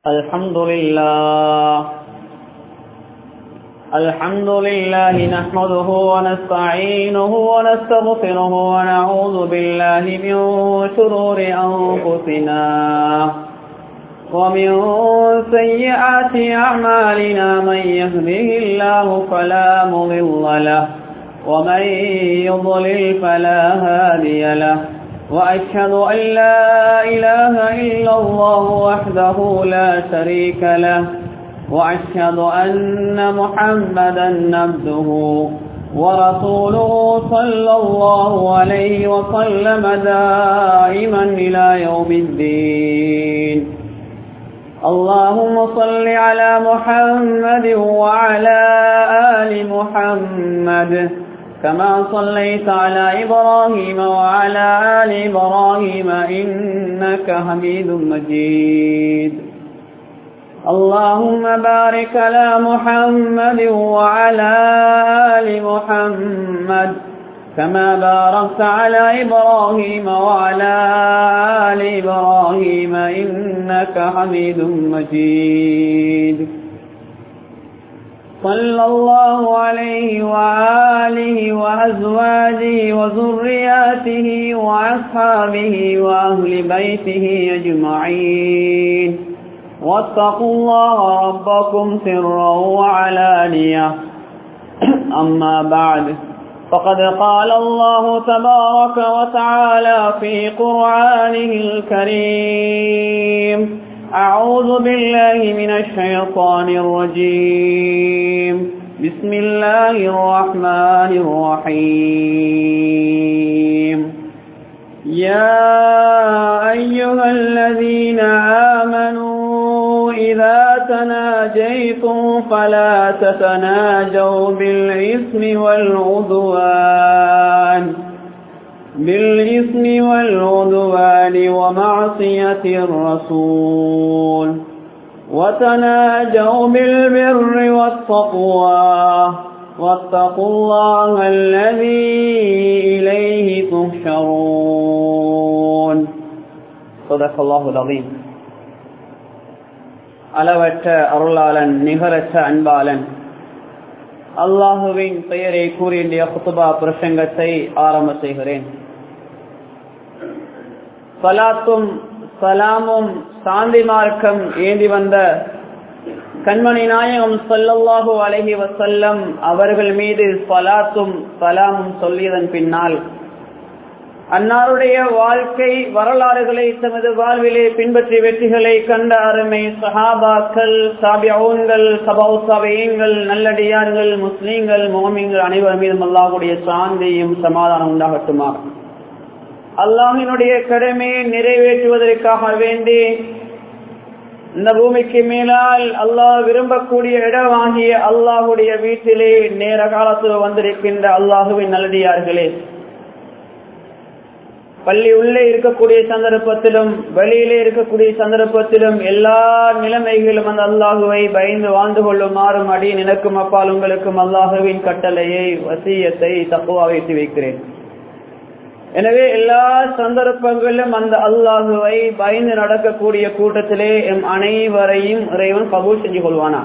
الحمد لله الحمد لله نحمده ونستعينه ونستغفره ونعوذ بالله من شرور أنفسنا ومن سيئات أعمالنا من يهده الله فلا مضل له ومن يضلل فلا هادي له وأشهد أن لا إله إلا الله وحده لا شريك له وأشهد أن محمدا عبده ورسوله صلى الله عليه وسلم دائما إلى يوم الدين اللهم صل على محمد وعلى آل محمد كما صليت على إبراهيم وعلى آل إبراهيم إنك حميد مجيد اللهم بارك على محمد وعلى آل محمد كما باركت على إبراهيم وعلى آل إبراهيم إنك حميد مجيد صلى الله عليه وآله وأزواجه وذرياته وأصحابه وأهل بيته أجمعين واتقوا الله ربكم سرا وعلانية أما بعد فقد قال الله تبارك وتعالى في قرآنه الكريم أعوذ بالله من الشيطان الرجيم بسم الله الرحمن الرحيم يا أيها الذين آمنوا إذا تناجيتم فلا تتناجوا بالإثم والعدوان بالإثم والعدوان ومعصية الرسول وتناجوا بالبر والتقوى واتقوا الله الذي إليه تحشرون صدق الله العظيم அளவற்ற அருளாளன் நிகரற்ற அன்பாளன் அல்லாஹுவின் பெயரை கூறிய குத்துபா பிரசங்கத்தை ஆரம்ப செய்கிறேன் சலாத்தும் சலாமும் சாந்தி மார்க்கம் ஏந்தி வந்த கண்மணி நாயகம் சொல்லல்லாஹு அலஹி வசல்லம் அவர்கள் மீது சலாத்தும் சலாமும் சொல்லியதன் பின்னால் அன்னாருடைய வாழ்க்கை வரலாறுகளை தமது வாழ்விலே பின்பற்றி வெற்றிகளை கண்ட அருமை சஹாபாக்கள் சாபியவுன்கள் சபவு சபையங்கள் நல்லடியார்கள் முஸ்லீம்கள் மோமிங்கள் அனைவர் மீதும் அல்லாஹுடைய சாந்தியும் சமாதானம் உண்டாகட்டுமா அல்லாஹினுடைய கடமையை நிறைவேற்றுவதற்காக வேண்டி இந்த பூமிக்கு மேலால் அல்லாஹ் விரும்பக்கூடிய இடமாகிய அல்லாஹுடைய வீட்டிலே நேர காலத்தில் வந்திருக்கின்ற அல்லாஹுவின் நல்லடியார்களே பள்ளி உள்ளே இருக்கக்கூடிய சந்தர்ப்பத்திலும் வெளியிலே இருக்கக்கூடிய சந்தர்ப்பத்திலும் எல்லா நிலைமைகளும் அந்த அல்லாஹுவை பயந்து வாழ்ந்து கொள்ளுமாறும் அடி நினைக்கும் அப்பால் உங்களுக்கும் அல்லாஹுவின் கட்டளையை வசியத்தை தப்புவா வைத்து வைக்கிறேன் எனவே எல்லா சந்தர்ப்பங்களிலும் அந்த அல்லாஹுவை பயந்து நடக்கக்கூடிய கூட்டத்திலே எம் அனைவரையும் இறைவன் கபூல் செஞ்சு கொள்வானா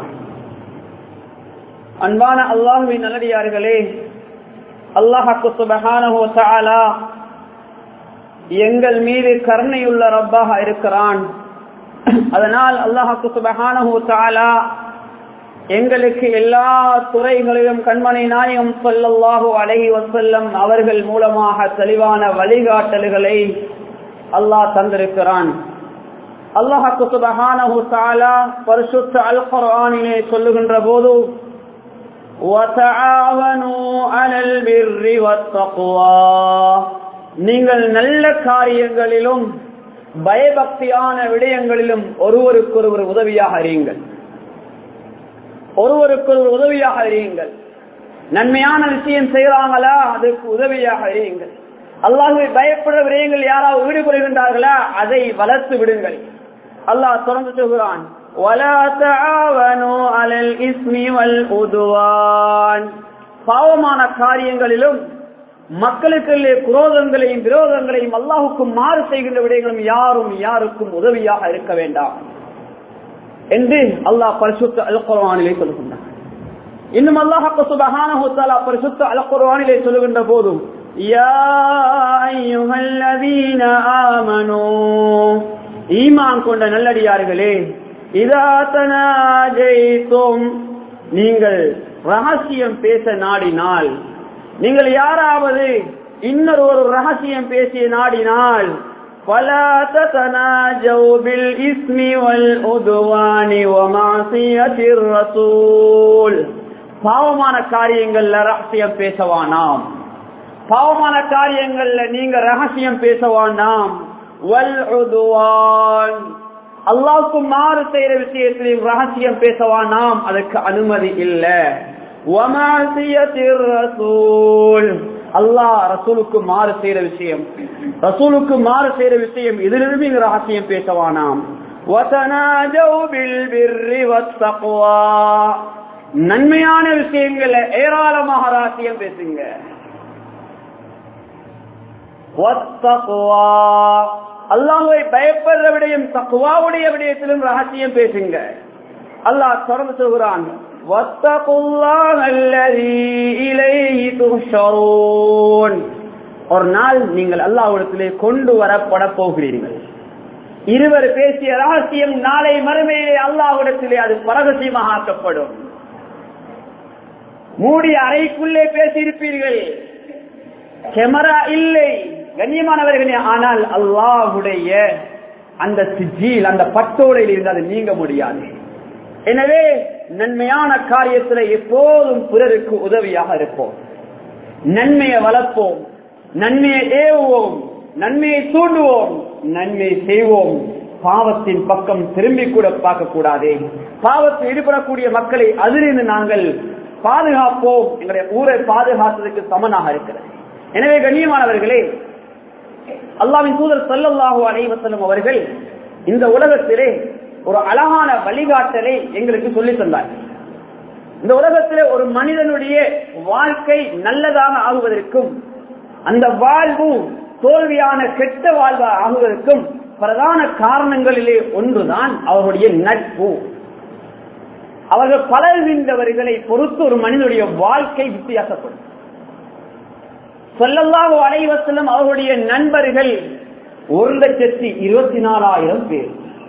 அன்பான அல்லாஹுவின் நல்லடியார்களே அல்லாஹாக்கு சுபஹானஹோ தாலா எங்கள் மீது கருணையுள்ள ரப்பாக இருக்கிறான் அதனால் அல்லாஹாக்கு சுபஹானஹு தாலா எங்களுக்கு எல்லா துறைகளிலும் கண்மணி நாயகம் சொல்லல்லாஹு அலஹி வசல்லம் அவர்கள் மூலமாக தெளிவான வழிகாட்டல்களை அல்லாஹ் தந்திருக்கிறான் அல்லாஹாக்கு சுபஹானஹு தாலா பரிசுத்த அல் குர்ஆனிலே சொல்லுகின்ற போது وتعاونوا على البر والتقوى நீங்கள் நல்ல காரியங்களிலும் பயபக்தியான விடயங்களிலும் ஒருவருக்கொருவர் உதவியாக அறியுங்கள் ஒருவருக்கொருவர் உதவியாக அறியுங்கள் நன்மையான விஷயம் செய்யறாங்களா அதுக்கு உதவியாக அறியுங்கள் அல்லாஹுவை பயப்படுற விடயங்கள் யாராவது ஈடுபடுகின்றார்களா அதை வளர்த்து விடுங்கள் அல்லாஹ் தொடர்ந்து சொல்கிறான் பாவமான காரியங்களிலும் மக்களுக்குள்ளே குரோதங்களையும் விரோதங்களையும் அல்லாஹுக்கும் மாறு செய்கின்ற விடயங்களும் யாரும் யாருக்கும் உதவியாக இருக்க வேண்டாம் என்று அல்லாஹ் பரிசுத்த அல் குர்ஆனிலே சொல்லுகின்றார் இன்னும் அல்லாஹ் சுபஹானஹு தஆலா பரிசுத்த அல் குர்ஆனிலே சொல்லுகின்ற போதும் யா அய்யுஹல்லதீன ஆமனூ ஈமான் கொண்ட நல்லடியார்களே இதா தனாஜைத்தும் நீங்கள் ரகசியம் பேச நாடினால் நீங்கள் யாராவது இன்னொரு ஒரு ரகசியம் பேசிய நாடினால் فلا تتناجوا بالإثم والعدوان ومعصية الرسول பாவமான காரியங்கள்ல ரகசியம் பேசவானாம் பாவமான காரியங்கள்ல நீங்க ரகசியம் பேசவானாம் வல் உதுவான் அல்லாவுக்கு மாறு செய்யற விஷயத்திலையும் ரகசியம் பேசவானாம் அதுக்கு அனுமதி இல்ல அல்லாஹ் ரசூலுக்கு மாறு செய்யற விஷயம் ரசூலுக்கு மாறு செய்யற விஷயம் இதிலிருந்து இங்க ரகசியம் பேசவானாம் நன்மையான விஷயங்கள்ல ஏராளமாக ரகசியம் பேசுங்க அல்லாஹை பயப்படுற விடயம் தக்குவாவுடைய விடயத்திலும் ரகசியம் பேசுங்க அல்லாஹ் தொடர்ந்து சொல்கிறான் ஒரு நாள் நீங்கள் அல்லாஹிடத்திலே கொண்டு வரப்பட போகிறீர்கள் இருவர் பேசிய ரகசியம் நாளை மறுமையிலே அல்லாஹ்விடத்திலே அது பரகசியமாக ஆக்கப்படும் மூடி அறைக்குள்ளே பேசியிருப்பீர்கள் கேமரா இல்லை கண்ணியமானவர்களே ஆனால் அல்லாஹுடைய அந்த சிஜில் அந்த பட்டோடையில் இருந்து அது நீங்க முடியாது எனவே நன்மையான காரியத்தில் எப்போதும் பிறருக்கு உதவியாக இருப்போம் நன்மையை வளர்ப்போம் நன்மையை ஏவுவோம் நன்மையை தூண்டுவோம் நன்மை செய்வோம் பாவத்தின் பக்கம் திரும்பி கூட பார்க்க கூடாதே பாவத்தில் ஈடுபடக்கூடிய மக்களை அதிலிருந்து நாங்கள் பாதுகாப்போம் எங்களுடைய ஊரை பாதுகாத்ததுக்கு சமனாக இருக்கிறது எனவே கண்ணியமானவர்களே அல்லாவின் தூதர் சல்லல்லாஹு அலைவசல்லம் அவர்கள் இந்த உலகத்திலே ஒரு அழகான வழிகாட்டலை எங்களுக்கு சொல்லி தந்தார் இந்த உலகத்திலே ஒரு மனிதனுடைய வாழ்க்கை நல்லதாக ஆகுவதற்கும் அந்த வாழ்வு தோல்வியான கெட்ட வாழ்வா ஆகுவதற்கும் பிரதான காரணங்களிலே ஒன்றுதான் அவருடைய நட்பு அவர்கள் பழகுகின்றவர்களை பொறுத்து ஒரு மனிதனுடைய வாழ்க்கை வித்தியாசப்படும் சொல்லல்லாஹு அலைவசல்லம் அவருடைய நண்பர்கள் ஒரு லட்சத்தி இருபத்தி நாலாயிரம் பேர்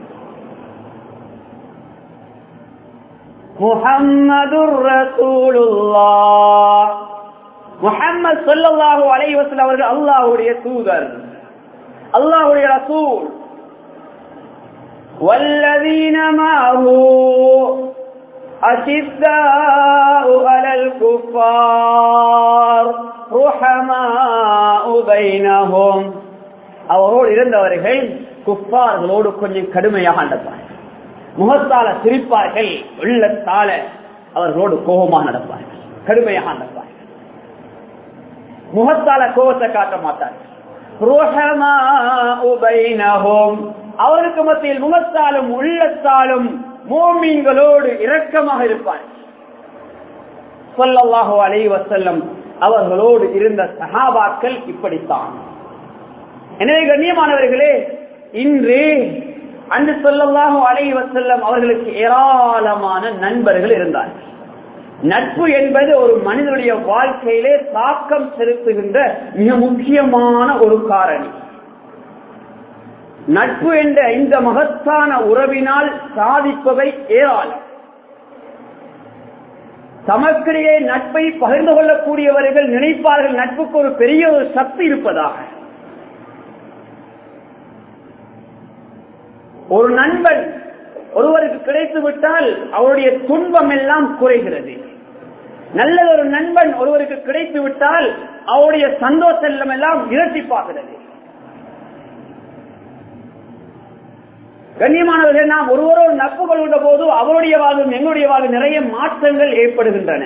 முஹம்மதுர் ரசூலுல்லாஹ் முஹம்மது ஸல்லல்லாஹு அலைஹி வஸல்லம் அவர்கள் அல்லாஹ்வுடைய தூதர் அல்லாஹ்வுடைய ரசூல் والذين معه أشداء على الكفار رحماء بينهم அவரோடு இருந்தவர்கள் குப்பார்களோடு கொஞ்சம் கடுமையாக நடப்பார்கள் முகத்தால சிரிப்பார்கள் உள்ளத்தால அவர்களோடு கோபமாக நடப்பார்கள் கடுமையாக நடப்பார்கள் முகத்தால கோபத்தை காட்ட மாட்டார்கள் அவருக்கு மத்தியில் முகத்தாலும் உள்ளத்தாலும் மோமீன்களோடு இரக்கமாக இருப்பார்கள் சொல்லல்லாஹோ அலை வசல்லம் அவர்களோடு இருந்த சகாபாக்கள் இப்படித்தான் எனவே கண்ணியமானவர்களே இன்று அன்று சொல்லல்லாஹோ அலை வசல்லம் அவர்களுக்கு ஏராளமான நண்பர்கள் இருந்தார்கள் நட்பு என்பது ஒரு மனிதனுடைய வாழ்க்கையிலே தாக்கம் செலுத்துகின்ற மிக முக்கியமான ஒரு காரணி நட்பு என்ற இந்த மகத்தான உறவினால் சாதிப்பவை ஏராளம் தமக்கிடையே நட்பை பகிர்ந்து கொள்ளக்கூடியவர்கள் நினைப்பார்கள் நட்புக்கு ஒரு பெரிய ஒரு சக்தி இருப்பதாக ஒரு நண்பன் ஒருவருக்கு கிடைத்து விட்டால் அவருடைய துன்பம் எல்லாம் குறைகிறது நல்ல ஒரு நண்பன் ஒருவருக்கு கிடைத்து விட்டால் அவருடைய சந்தோஷம் எல்லாம் இரட்டிப்பாகிறது கண்ணியமானவர்கள் நாம் ஒருவரோடு நட்பு கொள்கின்ற போது அவருடைய வாழ்வும் எங்களுடைய வாழ்வு நிறைய மாற்றங்கள் ஏற்படுகின்றன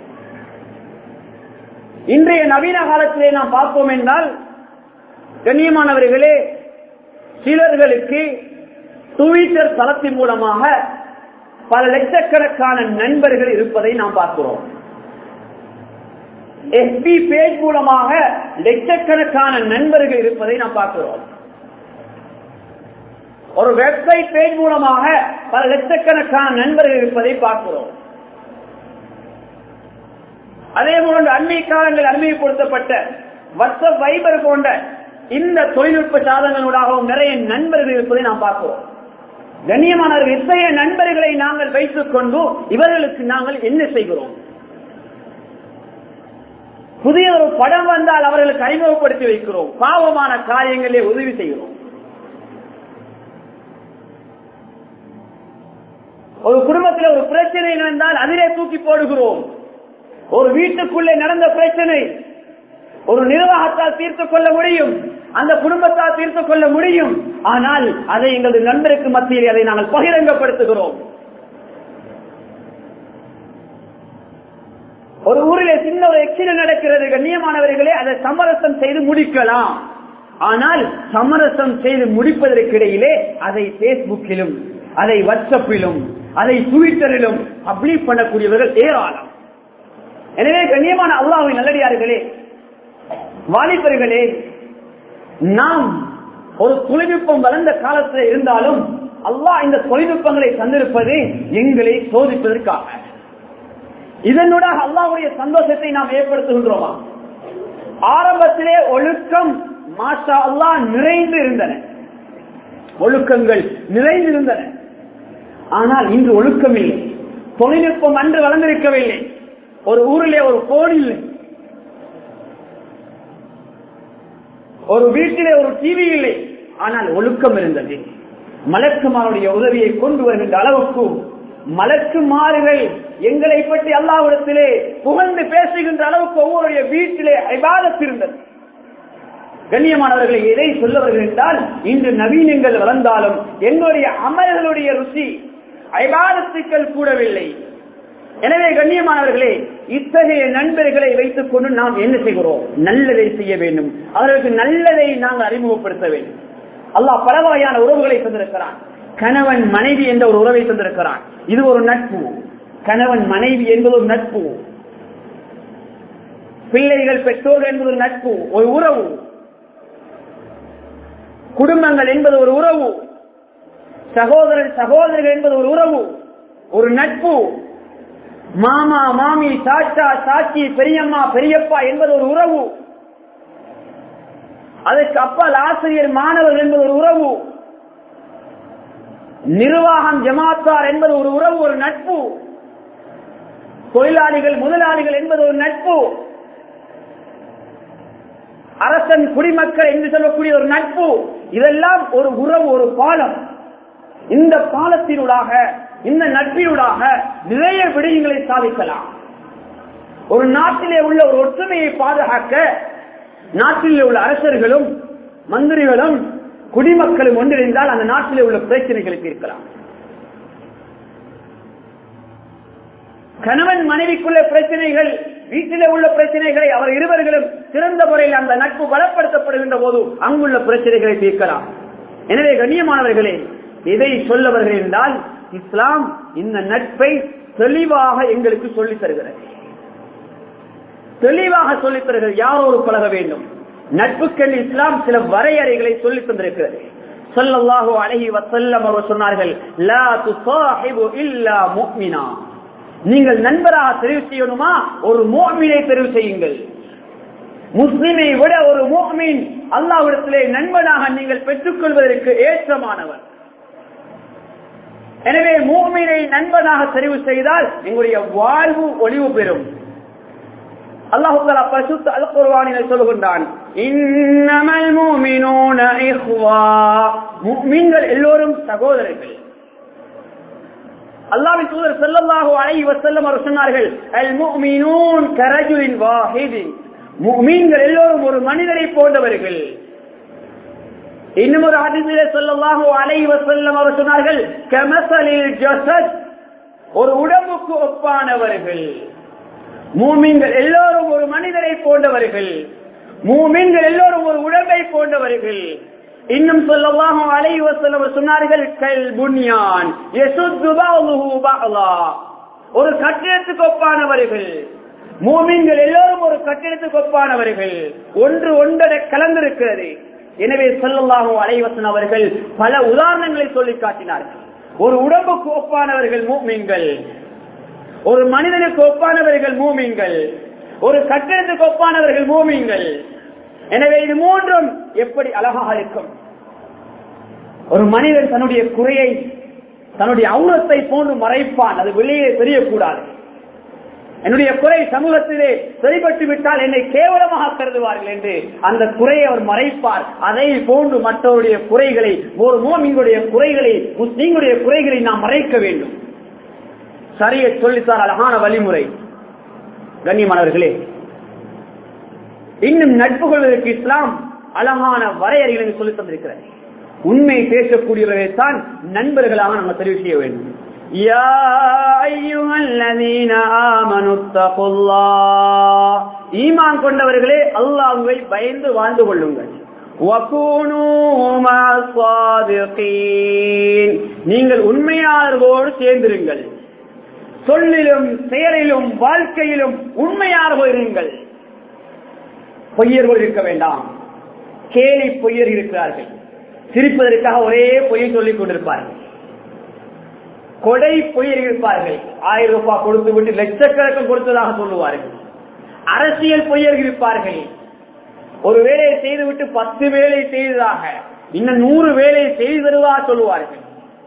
இன்றைய நவீன காலத்திலே நாம் பார்ப்போம் என்றால் கண்ணியமானவர்களே சிலர்களுக்கு ட்விட்டர் தளத்தின் மூலமாக பல லட்சக்கணக்கான நண்பர்கள் இருப்பதை நாம் பார்க்கிறோம் எஸ்பி பேஜ் மூலமாக லட்சக்கணக்கான நண்பர்கள் இருப்பதை நாம் பார்க்கிறோம் ஒரு வெப்சைட் பேஜ் மூலமாக பல லட்சக்கணக்கான நண்பர்கள் இருப்பதை பார்க்கிறோம் அதே போன்று அண்மை காலங்கள் அண்மைப்படுத்தப்பட்ட வாட்ஸ்அப் வைபர் போன்ற இந்த தொழில்நுட்ப சாதனங்களூடாகவும் நிறைய நண்பர்கள் இருப்பதை நாம் பார்க்கிறோம் கண்ணியமானவர்கள் இத்தகைய நண்பர்களை நாங்கள் வைத்துக் கொண்டு இவர்களுக்கு நாங்கள் என்ன செய்கிறோம் புதிய ஒரு படம் வந்தால் அவர்களுக்கு அறிமுகப்படுத்தி வைக்கிறோம் பாவமான காரியங்களே உதவி செய்கிறோம் ஒரு குடும்பத்தில் ஒரு பிரச்சனை நடந்தால் அதிலே தூக்கி போடுகிறோம் ஒரு வீட்டுக்குள்ளே நடந்த பிரச்சனை ஒரு நிர்வாகத்தால் தீர்த்துக் கொள்ள முடியும் அந்த குடும்பத்தால் தீர்த்துக் கொள்ள முடியும் ஆனால் அதை எங்களது நண்பருக்கு மத்தியில் அதை நாங்கள் பகிரங்கப்படுத்துகிறோம் ஒரு ஊரிலே சின்ன ஒரு எக்ஸிடென்ட் நடக்கிறது கண்ணியமானவர்களே அதை சமரசம் செய்து முடிக்கலாம் ஆனால் சமரசம் செய்து முடிப்பதற்கிடையிலே அதை பேஸ்புக்கிலும் அதை வாட்ஸ்அப்பிலும் அதை ட்விட்டரிலும் பப்ளிக் பண்ணக்கூடியவர்கள் ஏராளம் எனவே கண்ணியமான அல்லாஹின் நல்லடியார்களே வாலிபர்களே நாம் ஒரு தொழில்நுட்பம் வளர்ந்த காலத்தில் இருந்தாலும் அல்லாஹ் இந்த தொழில்நுட்பங்களை தந்திருப்பது எங்களை சோதிப்பதற்காக இதனூடாக அல்லாவுடைய சந்தோஷத்தை நாம் ஏற்படுத்துகின்றோமா ஆரம்பத்திலே ஒழுக்கம் மாஷா அல்லாஹ் நிறைந்து இருந்தன ஒழுக்கங்கள் நிறைந்திருந்தன ஆனால் இன்று ஒழுக்கம் இல்லை தொழில்நுட்பம் அன்று வளர்ந்திருக்கவில்லை ஒரு ஊரிலே ஒரு போன் இல்லை ஒரு வீட்டிலே ஒரு டிவி இல்லை ஆனால் ஒழுக்கம் இருந்தது மலக்குமாருடைய உதவியை கொண்டு வருகின்ற அளவுக்கு மலக்குமாறுகள் எங்களை பற்றி அல்லாவிடத்திலே புகழ்ந்து பேசுகின்ற அளவுக்கு ஒவ்வொருடைய வீட்டிலே ஐபாதத்து இருந்தது கண்ணியமானவர்களை எதை சொல்லவர்கள் என்றால் இன்று நவீனங்கள் வளர்ந்தாலும் எங்களுடைய அமல்களுடைய ருசி ஐபாதத்துக்கள் கூடவில்லை எனவே கண்ணியமானவர்களே இத்தகைய நண்பர்களை வைத்துக் கொண்டு நாம் என்ன செய்கிறோம் நல்லதை செய்ய வேண்டும் அவர்களுக்கு நல்லதை நாங்கள் அறிமுகப்படுத்த வேண்டும் அல்லாஹ் பல வகையான உறவுகளை தந்திருக்கிறான் கணவன் மனைவி என்ற ஒரு உறவை தந்திருக்கிறான் இது ஒரு நட்பு கணவன் மனைவி என்பது ஒரு நட்பு பிள்ளைகள் பெற்றோர்கள் என்பது ஒரு நட்பு ஒரு உறவு குடும்பங்கள் என்பது ஒரு உறவு சகோதரன் சகோதரர்கள் என்பது ஒரு உறவு ஒரு நட்பு மாமா மாமி சாச்சா சாட்சி பெரியம்மா பெரியப்பா என்பது ஒரு உறவு அதற்கு அப்பால் ஆசிரியர் மாணவர்கள் என்பது ஒரு உறவு நிர்வாகம் ஜமாத்தார் என்பது ஒரு உறவு ஒரு நட்பு தொழிலாளிகள் முதலாளிகள் என்பது ஒரு நட்பு அரசன் குடிமக்கள் என்று சொல்லக்கூடிய ஒரு நட்பு இதெல்லாம் ஒரு உறவு ஒரு பாலம் இந்த பாலத்தினூடாக இந்த நட்பினூடாக நிறைய விடயங்களை சாதிக்கலாம் ஒரு நாட்டிலே உள்ள ஒரு ஒற்றுமையை பாதுகாக்க நாட்டிலே உள்ள அரசர்களும் மந்திரிகளும் குடிமக்களும் ஒன்றிணைந்தால் அந்த நாட்டிலே உள்ள பிரச்சனைகளுக்கு இருக்கலாம் கணவன் மனைவிக்குள்ள பிரச்சனைகள் வீட்டிலே உள்ள பிரச்சனைகளை அவர் இருவர்களும் சிறந்த முறையில் அந்த நட்பு பலப்படுத்தப்படுகின்ற போது அங்குள்ள பிரச்சனைகளை தீர்க்கலாம் எனவே கண்ணியமானவர்களே இதை சொல்லவர்கள் என்றால் இஸ்லாம் இந்த நட்பை தெளிவாக எங்களுக்கு சொல்லித் தருகிறது தெளிவாக சொல்லித் தருகிறது யாரோடு பழக வேண்டும் நட்புக்கென்று இஸ்லாம் சில வரையறைகளை சொல்லித் தந்திருக்கிறது சொல்லல்லாஹு அழகி வசல்லம் அவர் சொன்னார்கள் லா துசாஹிபு இல்லா முஃமினா நீங்கள் நண்பராக தெரிவு செய்யணுமா ஒரு மோமினை தெரிவு செய்யுங்கள் முஸ்லிமை விட ஒரு மோமின் அல்லாவிடத்திலே நண்பனாக நீங்கள் பெற்றுக் கொள்வதற்கு ஏற்றமானவர் எனவே மூமினை நண்பனாக தெரிவு செய்தால் எங்களுடைய வாழ்வு ஒளிவு பெறும் அல்லாஹுல்லா பரிசுத்த அல் குர்வானில் சொல்லுகின்றான் இன்னமல் மூமினூன இஹ்வா முஃமின்கள் எல்லோரும் சகோதரர்கள் அல்லாஹ்வின் தூதர் ஸல்லல்லாஹு அலைஹி வஸல்லம் அவர் சொன்னார்கள் அல் முஃமினூன் கரஜுலின் வாஹிதின் முஃமின்கள் எல்லோரும் ஒரு மனிதரை போன்றவர்கள் இன்னும் ஒரு ஹதீஸிலே ஸல்லல்லாஹு அலைஹி வஸல்லம் அவர் சொன்னார்கள் கமஸலில் ஜஸத் ஒரு உடம்புக்கு ஒப்பானவர்கள் மூமின்கள் எல்லோரும் ஒரு மனிதரை போன்றவர்கள் மூமின்கள் எல்லோரும் ஒரு உடம்பை போன்றவர்கள் இன்னும் சொல்லவாக அலைஹி வஸல்லம் சொன்னார்கள் கல் புன்யான் யசுத்து பஅதுஹு பஅலா ஒரு கட்டிடத்துக்கு ஒப்பானவர்கள் மூமின்கள் எல்லோரும் ஒரு கட்டிடத்துக்கு ஒப்பானவர்கள் ஒன்று ஒன்றரை கலந்திருக்கிறது எனவே செல்லல்லாஹு அலைவசன் அவர்கள் பல உதாரணங்களை சொல்லி காட்டினார்கள் ஒரு உடம்புக்கு ஒப்பானவர்கள் மூமிங்கள் ஒரு மனிதனுக்கு ஒப்பானவர்கள் மூமிங்கள் ஒரு கட்டிடத்துக்கு ஒப்பானவர்கள் மூமிங்கள் எனவே இது மூன்றும் எப்படி அழகாக இருக்கும் ஒரு மனிதன் தன்னுடைய குறையை தன்னுடைய அவுரத்தை போன்று மறைப்பான் அது வெளியே தெரியக்கூடாது என்னுடைய குறை சமூகத்திலே சரிபட்டு விட்டால் என்னை கேவலமாக கருதுவார்கள் என்று அந்த குறையை அவர் மறைப்பார் அதை போன்று மற்றவருடைய குறைகளை ஒரு மோமிங்களுடைய குறைகளை முஸ்லீம்களுடைய குறைகளை நாம் மறைக்க வேண்டும் சரிய சொல்லித்தார் அழகான வழிமுறை கண்ணியமானவர்களே இன்னும் நட்பு கொள்வதற்கு இஸ்லாம் அழகான வரையறைகளை சொல்லி தந்திருக்கிறது உண்மை பேசக்கூடியவர்களை தான் நண்பர்களாக நம்ம தெரிவு செய்ய வேண்டும் يا أيها الذين آمنوا اتقوا الله ஈமான் கொண்டவர்களே அல்லாஹ்வை பயந்து வாழ்ந்து கொள்ளுங்கள் وكونوا مع الصادقين நீங்கள் உண்மையாளர்களோடு சேர்ந்திருங்கள் சொல்லிலும் செயலிலும் வாழ்க்கையிலும் உண்மையாக இருங்கள் பொய்யர்கள் இருக்க வேண்டாம் கேலி பொய்யர் இருக்கிறார்கள் சிரிப்பதற்காக ஒரே பொய்யை சொல்லிக் கொண்டிருப்பார்கள் கொடை பொய்யர் இருப்பார்கள் ஆயிரம் ரூபாய் கொடுத்து விட்டு லட்சக்கணக்கம் கொடுத்ததாக சொல்லுவார்கள் அரசியல் பொய்யர் இருப்பார்கள் ஒரு வேலையை செய்துவிட்டு பத்து வேலை செய்ததாக இன்னும் நூறு வேலை செய்து தருவதாக சொல்லுவார்கள்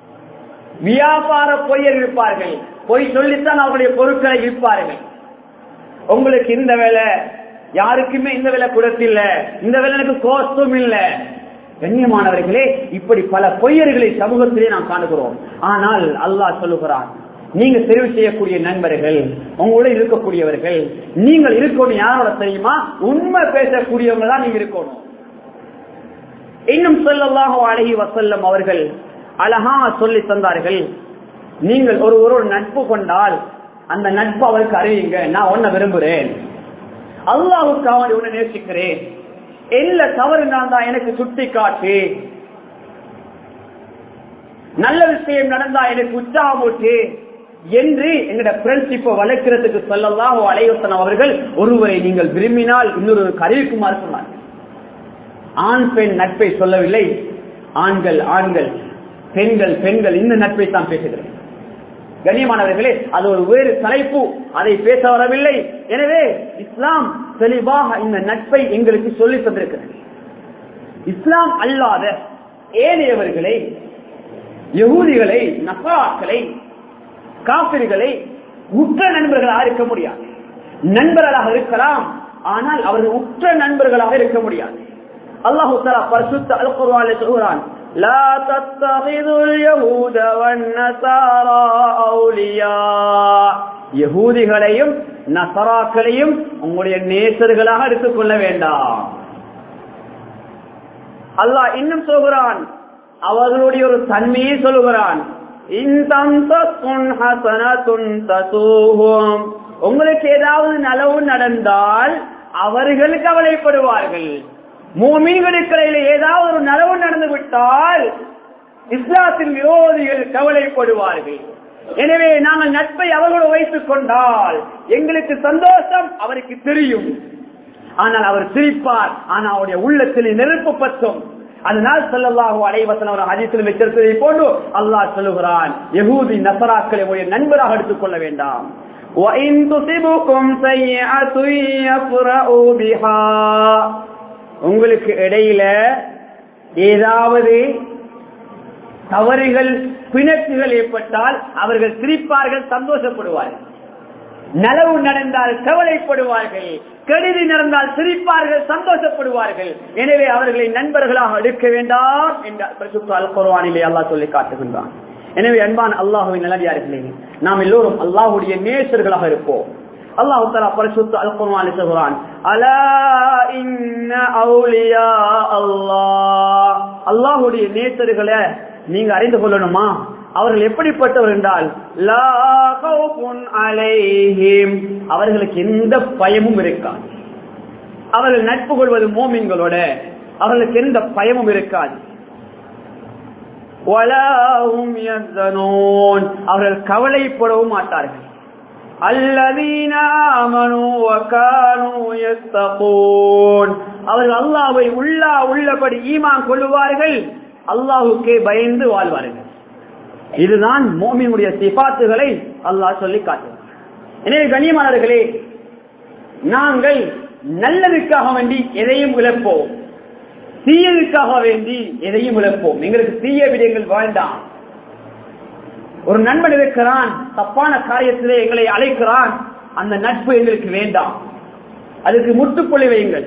வியாபார பொய்யர் இருப்பார்கள் பொய் சொல்லித்தான் அவருடைய பொருட்களை விற்பார்கள் உங்களுக்கு இந்த வேலை யாருக்குமே இந்த வேலை கொடுத்தில்ல இந்த வேலை எனக்கு கோஸ்டும் இல்ல கண்ணியமானவர்களே இப்படி பல பொய்யர்களை சமூகத்திலே நாம் காணுகிறோம் ஆனால் அல்லாஹ் சொல்லுகிறான் நீங்க தெரிவு செய்யக்கூடிய நண்பர்கள் உங்களோட இருக்கக்கூடியவர்கள் நீங்கள் இருக்கணும் யாரோட தெரியுமா உண்மை பேசக்கூடியவங்க தான் நீங்க இருக்கணும் இன்னும் சொல்லலாக அழகி வசல்லம் அவர்கள் அழகா சொல்லி தந்தார்கள் நீங்கள் ஒரு ஒரு நட்பு கொண்டால் அந்த நட்பு அவருக்கு அறிவிங்க நான் ஒன்ன விரும்புறேன் அல்லாவுக்கு அவனை உன்னை நேசிக்கிறேன் என்ன தவறு நான் தான் எனக்கு சுட்டி காட்டு நல்ல விஷயம் நடந்தா எனக்கு உற்சாகமூட்டு என்று எங்கட ஃப்ரெண்ட்ஷிப்பை வளர்க்கிறதுக்கு சொல்லலாம் அலைவசன் அவர்கள் ஒருவரை நீங்கள் விரும்பினால் இன்னொரு அறிவிக்குமாறு சொன்னார் ஆண் பெண் நட்பை சொல்லவில்லை ஆண்கள் ஆண்கள் பெண்கள் பெண்கள் இந்த நட்பை தான் பேசுகிறேன் கண்ணியமானவர்களே அது ஒரு வேறு தலைப்பு அதை பேச வரவில்லை எனவே இஸ்லாம் தெளிவாக இந்த நட்பை எங்களுக்கு சொல்லி தந்திருக்கிறது இஸ்லாம் அல்லாத ஏனையவர்களை யகூதிகளை நசராக்களை காப்பிர்களை உற்ற நண்பர்களாக இருக்க முடியாது நண்பர்களாக இருக்கலாம் ஆனால் அவர்கள் உற்ற நண்பர்களாக இருக்க முடியாது அல்லாஹு தலா பரிசுத்த அல் குர்ஆனில் சொல்கிறான் لا تتخذوا اليهود والنصارى أولياء யகூதிகளையும் நசராக்களையும் உங்களுடைய நேசர்களாக எடுத்துக்கொள்ள வேண்டாம் அல்லாஹ் இன்னும் சொல்கிறான் அவர்களுடைய ஒரு தன்மையை சொல்லுகிறான் உங்களுக்கு ஏதாவது நலவு நடந்தால் அவர்கள் கவலைப்படுவார்கள் மூமீன்களுக்கிடையில ஏதாவது ஒரு நலவு நடந்து விட்டால் இஸ்லாத்தின் விரோதிகள் கவலைப்படுவார்கள் எனவே நாங்கள் நட்பை அவர்களோடு வைத்துக் கொண்டால் எங்களுக்கு சந்தோஷம் அவருக்கு தெரியும் ஆனால் அவர் சிரிப்பார் ஆனால் அவருடைய உள்ளத்தில் நெருப்பு பற்றும் அதனால் சொல்லல்லாஹு அலைவசன் அவர் அதிசல் வச்சிருப்பதை போன்று அல்லாஹ் சொல்லுகிறான் யகூதி நசராக்களை உடைய நண்பராக எடுத்துக் கொள்ள வேண்டாம் உங்களுக்கு இடையில ஏதாவது தவறுகள் பிணக்குகள் ஏற்பட்டால் அவர்கள் சிரிப்பார்கள் சந்தோஷப்படுவார்கள் நலவு நடந்தால் கவலைப்படுவார்கள் கெடுதி நடந்தால் சிரிப்பார்கள் சந்தோஷப்படுவார்கள் எனவே அவர்களை நண்பர்களாக எடுக்க வேண்டாம் என்று அல் குர்வானிலே அல்லாஹ் சொல்லி காட்டுகின்றான் எனவே அன்பான் அல்லாஹுவின் நல்லடியார்களே நாம் எல்லோரும் அல்லாஹுடைய நேசர்களாக இருப்போம் அல்லாஹு தலா பரிசுத்த அல் குர்வான் சொல்கிறான் அலா இன்ன அவுலியா அல்லாஹ் அல்லாஹுடைய நேசர்களை நீங்க அறிந்து கொள்ளணுமா அவர்கள் எப்படிப்பட்டவர் என்றால் அவர்களுக்கு எந்த பயமும் இருக்காது அவர்கள் நட்பு கொள்வது மோமின்களோட அவர்களுக்கு எந்த பயமும் இருக்காது அவர்கள் கவலைப்படவும் மாட்டார்கள் الذين آمنوا وكانوا يتقون அவர்கள் அல்லாஹ்வை உள்ளா உள்ளபடி ஈமான் கொள்ளுவார்கள் அல்லாஹ்வுக்கே பயந்து வாழ்வார்கள் இதுதான் மோமினுடைய சிபாத்துகளை அல்லாஹ் சொல்லி காட்டுவார் எனவே கண்ணியமானவர்களே நாங்கள் நல்லதுக்காக வேண்டி எதையும் இழப்போம் தீயதுக்காக வேண்டி எதையும் இழப்போம் எங்களுக்கு தீய விடயங்கள் வேண்டாம் ஒரு நண்பன் இருக்கிறான் தப்பான காரியத்திலே எங்களை அழைக்கிறான் அந்த நட்பு எங்களுக்கு வேண்டாம் அதுக்கு முட்டுப்புள்ளி வையுங்கள்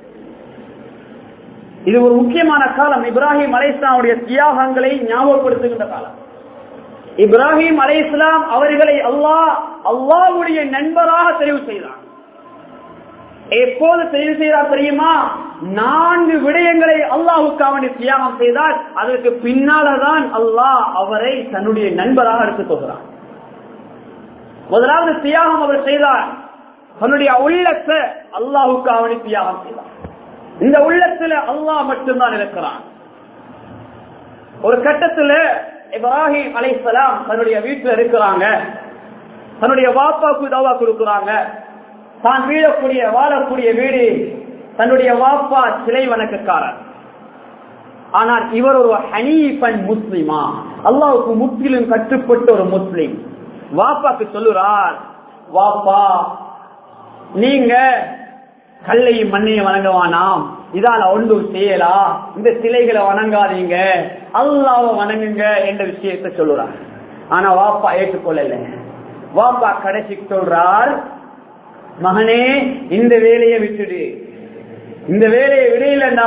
இது ஒரு முக்கியமான காலம் இப்ராஹிம் அலைஸ்லாமுடைய தியாகங்களை ஞாபகப்படுத்துகின்ற காலம் இப்ராஹிம் அலை இஸ்லாம் அவர்களை அல்லாஹ் அல்லாவுடைய நண்பராக தெரிவு செய்தார் எப்போது தெரிவு செய்தார் தெரியுமா நான்கு விடயங்களை அல்லாஹுக்காக தியாகம் செய்தார் அதற்கு பின்னால்தான் அல்லாஹ் அவரை தன்னுடைய நண்பராக எடுத்துக் கொள்கிறார் முதலாவது தியாகம் அவர் செய்தார் தன்னுடைய உள்ளத்தை அல்லாஹுக்காக தியாகம் செய்தார் இந்த உள்ளத்துல அல்லாஹ் மட்டும்தான் இருக்கிறான் ஒரு கட்டத்துல இப்ராஹிம் அலைசலாம் தன்னுடைய வீட்டுல இருக்கிறாங்க தன்னுடைய வாப்பாக்கு தவா கொடுக்கிறாங்க தான் வீழக்கூடிய வாழக்கூடிய வீடு தன்னுடைய வாப்பா சிலை வணக்கக்காரர் ஆனால் இவர் ஒரு ஹனீபன் முஸ்லிமா அல்லாவுக்கு முற்றிலும் கட்டுப்பட்ட ஒரு முஸ்லிம் வாப்பாக்கு சொல்லுறார் வாப்பா நீங்க கல்லையும் மண்ணையும் வணங்குவானாம் இதால ஒன்றும் செய்யலா இந்த சிலைகளை வணங்காதீங்க அல்லாவ வணங்குங்க என்ற விஷயத்தை சொல்லுறார் ஆனா வாப்பா ஏற்றுக்கொள்ளல வாப்பா கடைசி சொல்றார் மகனே இந்த வேலையை விட்டுடு இந்த வேலையை விடையிலண்டா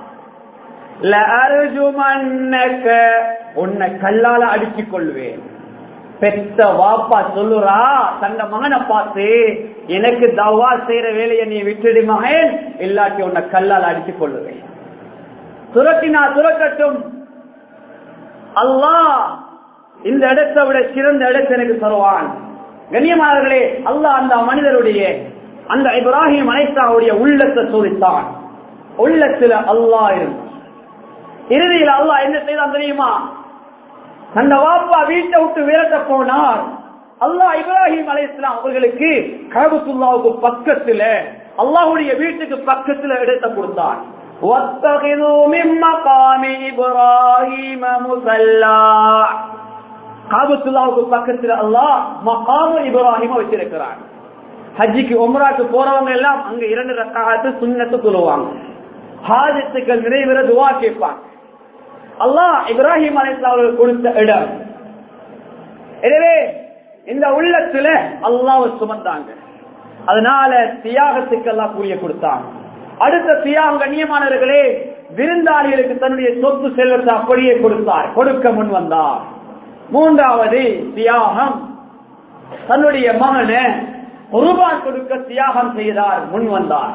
உன்னை கல்லால அடிச்சுக் கொள்வேன் பெத்த வாப்பா சொல்லுறா தந்த மகனை பார்த்து எனக்கு தவா செய்யற வேலையை நீ விட்டுடு மகன் இல்லாட்டி உன்னை கல்லால் அடித்துக் கொள்ளுவேன் துரட்டினா துரக்கட்டும் அல்லாஹ் இந்த இடத்தை விட சிறந்த இடத்தை எனக்கு தருவான் கண்ணியமானவர்களே அல்லாஹ் அந்த மனிதருடைய அந்த இப்ராஹிம் அனைத்தாவுடைய உள்ளத்தை சோதித்தான் உள்ளத்துல அல்லாஹ் இருந்தான் இறுதியில் அல்லாஹ் என்ன செய்தான் தெரியுமா அந்த வாப்பா வீட்டை விட்டு விரட்ட போனார் அல்லாஹ் இப்ராஹிம் அலை இஸ்லாம் அவர்களுக்கு கபத்துல்லாவுக்கு பக்கத்துல அல்லாஹுடைய வீட்டுக்கு பக்கத்துல இடத்தை கொடுத்தான் காபத்துல்லாவுக்கு பக்கத்துல அல்லாஹ் மகாமு இப்ராஹிம வச்சிருக்கிறான் ஹஜ்ஜிக்கு உம்ராக்கு போறவங்க எல்லாம் அங்க இரண்டு ரக்காத்து சுண்ணத்து சொல்லுவாங்க ஹாஜத்துக்கள் நிறைவேற துவா கேட்பாங்க அல்லாஹ் இப்ராஹிம் அலைஹிஸ்ஸலாம் கொடுத்த இடம் எனவே இந்த உள்ளத்துல அல்லாஹ் சுமந்தாங்க அதனால தியாகத்துக்கு எல்லாம் கூறிய கொடுத்தாங்க அடுத்த தியாகம் கண்ணியமானவர்களே விருந்தாளிகளுக்கு தன்னுடைய சொத்து செல்வத்தை அப்படியே கொடுத்தார் கொடுக்க முன் வந்தார் மூன்றாவது தியாகம் தன்னுடைய மகனை ரூபாய் கொடுக்க தியாகம் செய்தார் முன் வந்தார்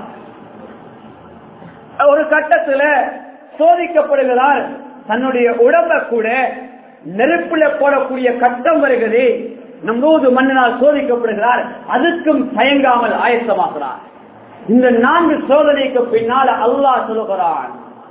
ஒரு கட்டத்துல சோதிக்கப்படுகிறார் தன்னுடைய உடம்ப கூட நெருப்புல போடக்கூடிய கட்டம் வருகிறது நம்மோது மன்னனால் சோதிக்கப்படுகிறார் அதுக்கும் தயங்காமல் ஆயத்தமாகிறார் இந்த நான்கு சோதனைக்கு பின்னால் அல்லாஹ் சொல்லுகிறான்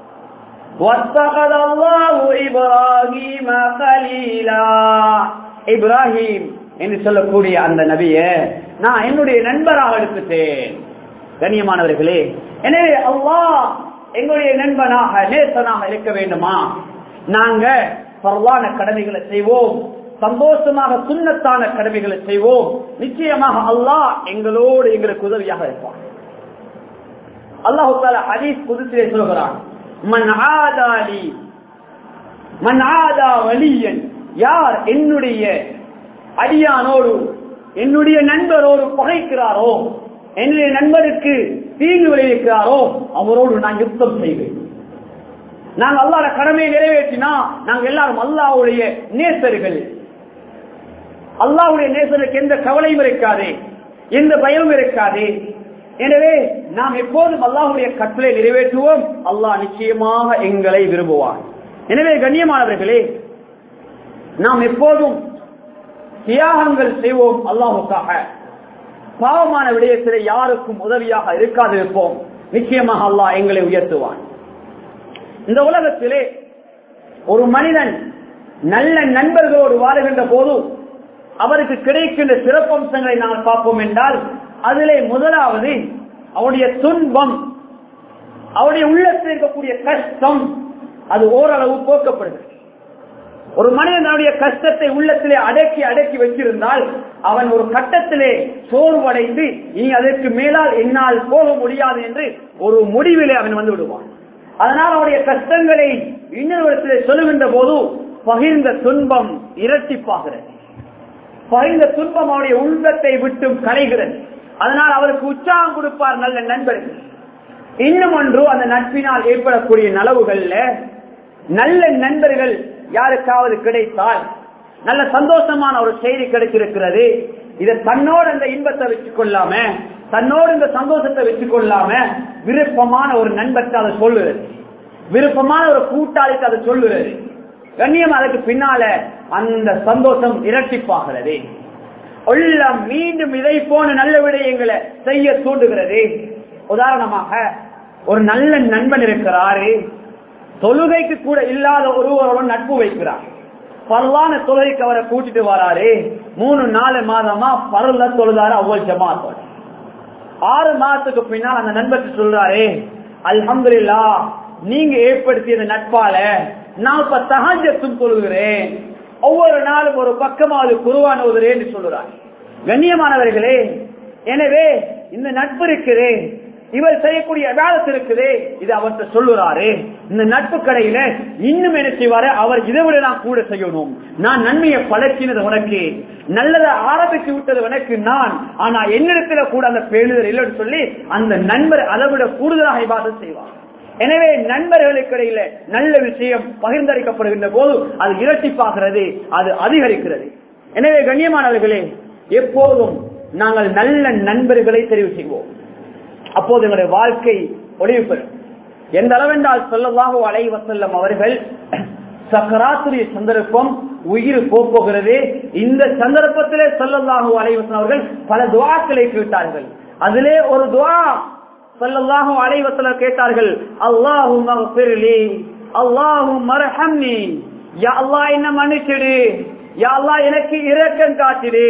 இப்ராஹிம் என்று சொல்லக்கூடிய அந்த நபிய நான் என்னுடைய நண்பராக எடுத்துட்டேன் கண்ணியமானவர்களே எனவே அல்லாஹ் எங்களுடைய நண்பனாக நேசனாக இருக்க வேண்டுமா நாங்க பரவான கடமைகளை செய்வோம் சந்தோஷமாக சுண்ணத்தான கடமைகளை செய்வோம் நிச்சயமாக அல்லாஹ் எங்களோடு எங்களுக்கு உதவியாக இருப்பான் அல்லாஹு தாலா ஹதீஸ் புதுசிலே சொல்கிறான் மன் ஆதாலி மன் ஆதா வலியன் யார் என்னுடைய அடியானோடு என்னுடைய நண்பரோடு பகைக்கிறாரோ என்னுடைய நண்பருக்கு தீங்கு விளைவிக்கிறாரோ அவரோடு நான் யுத்தம் செய்வேன் நாங்கள் அல்லாத கடமையை நிறைவேற்றினா நாங்கள் எல்லாரும் அல்லாவுடைய நேசர்கள் அல்லாவுடைய நேசருக்கு எந்த கவலையும் இருக்காது எந்த பயமும் இருக்காது எனவே நாம் எப்போதும் அல்லாஹுடைய கட்டளை நிறைவேற்றுவோம் அல்லாஹ் நிச்சயமாக எங்களை விரும்புவார் எனவே கண்ணியமானவர்களே நாம் எப்போதும் தியாகங்கள் செய்வோம் அல்லாஹுக்காக பாவமான விடயத்திலே யாருக்கும் உதவியாக இருக்காது இருப்போம் நிச்சயமாக அல்லாஹ் எங்களை உயர்த்துவான் இந்த உலகத்திலே ஒரு மனிதன் நல்ல நண்பர்களோடு வாழுகின்ற போது அவருக்கு கிடைக்கின்ற சிறப்பம்சங்களை நாங்கள் பார்ப்போம் என்றால் அதிலே முதலாவது அவருடைய துன்பம் அவருடைய உள்ளத்தில் இருக்கக்கூடிய கஷ்டம் அது ஓரளவு போக்கப்படுகிறது ஒரு மனிதன் அவனுடைய கஷ்டத்தை உள்ளத்திலே அடக்கி அடக்கி வச்சிருந்தால் அவன் ஒரு கட்டத்திலே சோர்வடைந்து இனி அதற்கு மேலால் என்னால் போக முடியாது என்று ஒரு முடிவிலே அவன் வந்து விடுவான் அதனால் அவனுடைய கஷ்டங்களை இன்னொருவரத்திலே சொல்லுகின்ற போது பகிர்ந்த துன்பம் இரட்டிப்பாகிறது பகிர்ந்த துன்பம் அவருடைய உள்ளத்தை விட்டு கலைகிறது அதனால் அவருக்கு உற்சாகம் கொடுப்பார் நல்ல நண்பர்கள் இன்னும் ஒன்று அந்த நட்பினால் ஏற்படக்கூடிய நலவுகள்ல நல்ல நண்பர்கள் யாருக்காவது கிடைத்தால் நல்ல சந்தோஷமான ஒரு செய்தி கிடைச்சிருக்கிறது இதை தன்னோடு அந்த இன்பத்தை வச்சுக் கொள்ளாம தன்னோடு இந்த சந்தோஷத்தை வச்சுக் கொள்ளாம விருப்பமான ஒரு நண்பர்க்கு அதை சொல்லுறது விருப்பமான ஒரு கூட்டாளிக்கு அதை சொல்லுறது கண்ணியம் அதுக்கு பின்னால அந்த சந்தோஷம் இரட்டிப்பாகிறது உள்ளம் மீண்டும் இதை போன நல்ல விடயங்களை செய்ய தூண்டுகிறது உதாரணமாக ஒரு நல்ல நண்பன் இருக்கிறாரு தொழுகைக்கு கூட இல்லாத ஒருவருடன் நட்பு வைக்கிறார் பரவான தொழுகைக்கு அவரை கூட்டிட்டு வராரு மூணு நாலு மாதமா பரல தொழுதாரு அவ்வளவு ஜமாத்தோட ஆறு மாசத்துக்கு பின்னால் அந்த நண்பருக்கு சொல்றாரு அல்ஹம்துலில்லா நீங்க ஏற்படுத்திய இந்த நட்பால நான் இப்ப தகஜத்தும் சொல்லுகிறேன் ஒவ்வொரு நாளும் ஒரு பக்கமாவது குருவான என்று சொல்லுறார் கண்ணியமானவர்களே எனவே இந்த நட்பு இருக்குது இவர் செய்யக்கூடிய அகாலத்து இருக்குது இது அவர்கிட்ட சொல்லுறாரு இந்த நட்பு கடையில இன்னும் என்ன செய்வாரு அவர் இதை விட நான் கூட செய்யணும் நான் நன்மையை பழக்கினது உனக்கு நல்லதை ஆரம்பித்து விட்டது உனக்கு நான் ஆனா என்னிடத்துல கூட அந்த பேணுதல் இல்லைன்னு சொல்லி அந்த நண்பர் அதை விட கூடுதலாக இபாதம் செய்வார் எனவே நண்பர்களுக்கு இடையில நல்ல விஷயம் பகிர்ந்தளிக்கப்படுகின்ற போது அது இரட்டிப்பாகிறது அது அதிகரிக்கிறது எனவே கண்ணியமானவர்களே எப்போதும் நாங்கள் நல்ல நண்பர்களை தெரிவு செய்வோம் அப்போது எங்களுடைய வாழ்க்கை ஒளிவு பெறும் எந்த அளவென்றால் சொல்லவாக அலைவ செல்லும் அவர்கள் சக்கராத்துரிய சந்தர்ப்பம் உயிர் போகிறது இந்த சந்தர்ப்பத்திலே சொல்லல்லாஹு அலைவசன் அவர்கள் பல துவாக்களை கேட்டார்கள் அதிலே ஒரு துவா சொல்லல்லாஹு அலைவசல கேட்டார்கள் அல்லாஹு மகபிர்லி அல்லாஹு மரஹம்னி யா அல்லாஹ் என்ன மன்னிச்சிடு யா அல்லாஹ் எனக்கு இரக்கம் காட்டிடு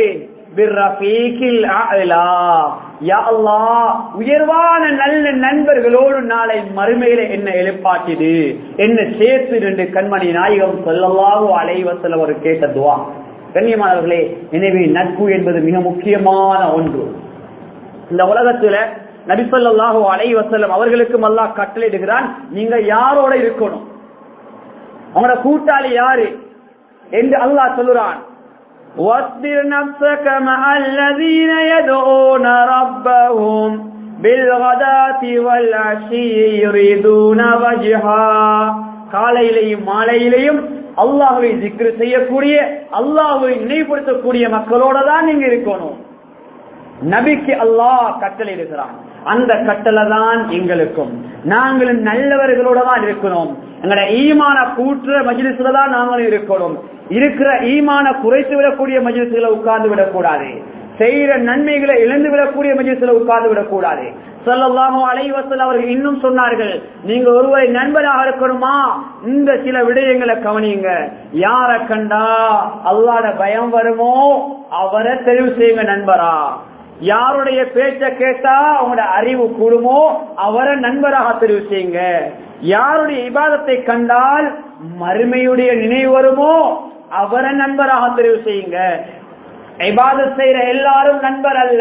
உயர்வான நல்ல நண்பர்களோடு நாளை மறுமையில என்ன எழுப்பாட்டிடு என்ன சேர்த்து ரெண்டு கண்மணி நாயகம் சொல்லலாவோ அலைவசல் அவர் கேட்ட துவா கண்ணியமானவர்களே எனவே நட்பு என்பது மிக முக்கியமான ஒன்று இந்த உலகத்துல நபிசல்லாஹோ அலைவசல்லம் அவர்களுக்கும் அல்லாஹ் கட்டளையிடுகிறான் நீங்க யாரோட இருக்கணும் அவங்களோட கூட்டாளி யாரு என்று அல்லாஹ் சொல்லுறான் واصبر نفسك مع الذين يدعون ربهم بالغداة والعشي يريدون وجها காலையிலையும் மாலையிலையும் அல்லாஹுவை திக்ரு செய்யக்கூடிய அல்லாஹுவை நினைவுபடுத்தக்கூடிய மக்களோட தான் நீங்க இருக்கணும் நபிக்கு அல்லாஹ் கட்டளை இருக்கிறான் அந்த கட்டளை தான் எங்களுக்கும் நாங்களும் நல்லவர்களோட தான் இருக்கணும் எங்களோட ஈமான கூட்டுற மஜிலிசுல தான் நாங்களும் இருக்கணும் இருக்கிற ஈமான குறைத்து விடக்கூடிய மஜிலிசுல உட்கார்ந்து விடக்கூடாது செய்யற நன்மைகளை இழந்து விடக்கூடிய மஜிலிசுல உட்கார்ந்து விடக்கூடாது சொல்லலாமோ அலைவசல் அவர்கள் இன்னும் சொன்னார்கள் நீங்க ஒருவரை நண்பராக இருக்கணுமா இந்த சில விடயங்களை கவனிங்க யார கண்டா அல்லாட பயம் வருமோ அவரை தெரிவு செய்யுங்க நண்பரா யாருடைய பேச்ச கேட்டா அவங்களோட அறிவு கூடுமோ அவரை நண்பராக தெரிவு செய்யுங்க யாருடைய இபாதத்தை கண்டால் மறுமையுடைய நினைவு வருமோ அவரை நண்பராக தெரிவு செய்யுங்க ஐபாதத் செய்யற எல்லாரும் நண்பர் அல்ல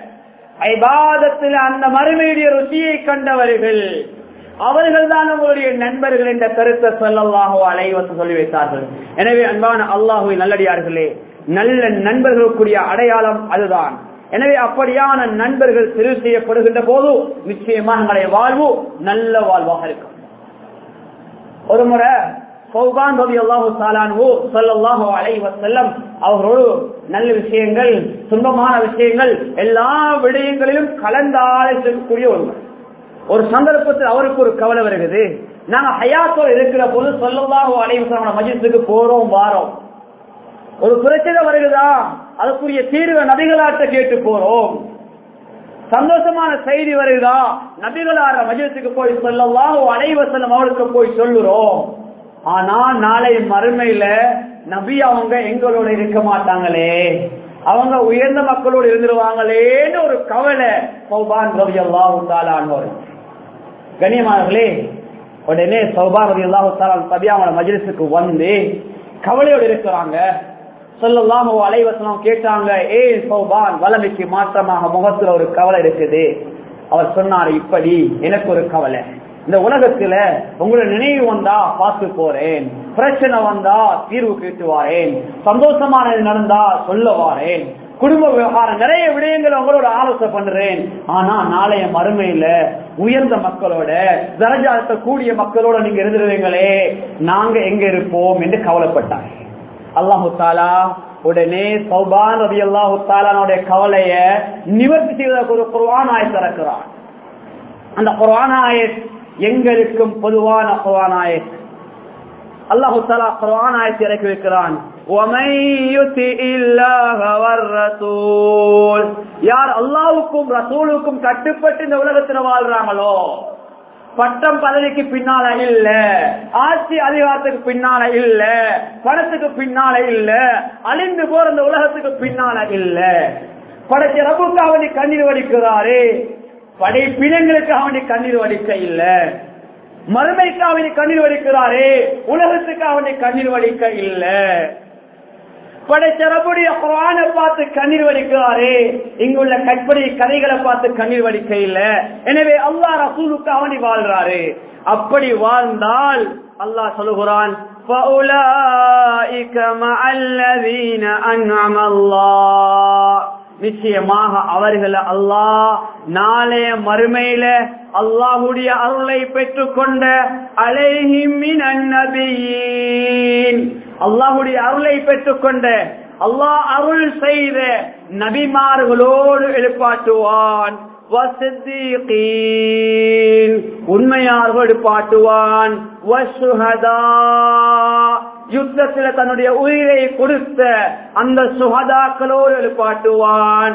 ஐபாதத்தில் அந்த மறுமையுடைய ருசியை கண்டவர்கள் அவர்கள் தான் உங்களுடைய நண்பர்கள் என்ற கருத்தை சொல்லல்லாஹோ அலைவசம் சொல்லி வைத்தார்கள் எனவே அன்பான அல்லாஹுவை நல்லடியார்களே நல்ல நண்பர்களுக்குரிய அடையாளம் அதுதான் எனவே அப்படியான நண்பர்கள் தெரிவு செய்யப்படுகின்ற போது நிச்சயமாக நம்முடைய வாழ்வு நல்ல வாழ்வாக இருக்கும் ஒரு முறை சௌகான் ரவி அல்லாஹு சாலானு சொல்லல்லாஹு அலைஹி வஸல்லம் அவர்களோடு நல்ல விஷயங்கள் துன்பமான விஷயங்கள் எல்லா விடயங்களிலும் கலந்து ஆலோசிக்கக்கூடிய ஒருவர் ஒரு சந்தர்ப்பத்தில் அவருக்கு ஒரு கவலை வருகிறது நாங்க ஹயாத்தோடு இருக்கிற போது சொல்லல்லாஹு அலைஹி வஸல்லம் மஜித்துக்கு போறோம் வாரோம் ஒரு பிரச்சனை வருகிறதா அதுக்குரிய தீர்வை நபிகளாட்ட கேட்டு போறோம் சந்தோஷமான செய்தி வருகிறதா நபிகளார மஜித்துக்கு போய் சொல்லலாம் அனைவசனம் அவளுக்கு போய் சொல்லுறோம் ஆனா நாளை மறுமையில நபி அவங்க எங்களோட இருக்க மாட்டாங்களே அவங்க உயர்ந்த மக்களோடு இருந்துருவாங்களேன்னு ஒரு கவலை சௌபான் ரவி அல்லாஹு கண்ணியமானவர்களே உடனே சௌபான் ரவி அல்லாஹு தபி அவங்களோட மஜிலிசுக்கு வந்து கவலையோடு இருக்கிறாங்க சொல்லலாம் அலைவசனம் கேட்டாங்க ஏ சௌபான் வளமைக்கு மாற்றமாக முகத்துல ஒரு கவலை இருக்குது அவர் சொன்னார் இப்படி எனக்கு ஒரு கவலை இந்த உலகத்துல உங்களோட நினைவு வந்தா பார்த்து போறேன் பிரச்சனை வந்தா தீர்வு கேட்டு வாரேன் சந்தோஷமானது நடந்தா சொல்ல வாரேன் குடும்ப விவகாரம் நிறைய விடயங்கள் உங்களோட ஆலோசனை பண்றேன் ஆனா நாளைய மறுமையில உயர்ந்த மக்களோட தரஜாத்த கூடிய மக்களோட நீங்க இருந்துருவீங்களே நாங்க எங்க இருப்போம் என்று கவலைப்பட்டாங்க அல்லாஹு தாலா உடனே சௌபான் ரவி அல்லாஹு தாலானுடைய கவலைய நிவர்த்தி செய்வதற்கு ஒரு குர்வான் ஆயத் திறக்கிறான் அந்த குர்வான் ஆயத் எங்களுக்கும் பொதுவான குர்வான் ஆயத் அல்லாஹு தாலா குர்வான் ஆயத்தை இறக்கி வைக்கிறான் யார் அல்லாவுக்கும் ரசூலுக்கும் கட்டுப்பட்டு இந்த உலகத்துல வாழ்றாங்களோ பட்டம் பதவிக்கு பின்னால இல்ல ஆட்சி அதிகாரத்துக்கு பின்னால இல்ல பணத்துக்கு பின்னால இல்ல அழிந்து போற இந்த உலகத்துக்கு பின்னால இல்ல படைச்ச ரபுக்கு அவனை கண்ணீர் வடிக்கிறாரே படைப்பினங்களுக்கு அவனை கண்ணீர் வடிக்க இல்ல மறுமைக்கு அவனை கண்ணீர் வடிக்கிறாரே உலகத்துக்கு அவனை கண்ணீர் வடிக்க இல்ல படைச்சரபுடைய குரான பார்த்து கண்ணீர் வடிக்கிறாரே இங்குள்ள கற்பனை கதைகளை பார்த்து கண்ணீர் வடிக்க இல்ல எனவே அல்லா ரசூலுக்கு அவனி வாழ்றாரு அப்படி வாழ்ந்தால் அல்லாஹ் சொல்லுகிறான் நிச்சயமாக அவர்களை அல்லாஹ் நாளைய மறுமையில அல்லாஹுடைய அருளை பெற்றுக்கொண்ட அலைஹிமின் அல்லாஹுடைய அருளை பெற்றுக்கொண்ட அல்லாஹ் அருள் செய்த நபிமார்களோடு எழுப்பாட்டுவான் உண்மையார்கள் எழுப்பாட்டுவான் யுத்தத்தில் தன்னுடைய உயிரை கொடுத்த அந்த சுகதாக்களோடு எழுப்பாட்டுவான்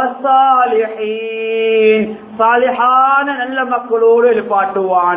சாலிஹான நல்ல மக்களோடு எழுப்பாட்டுவான்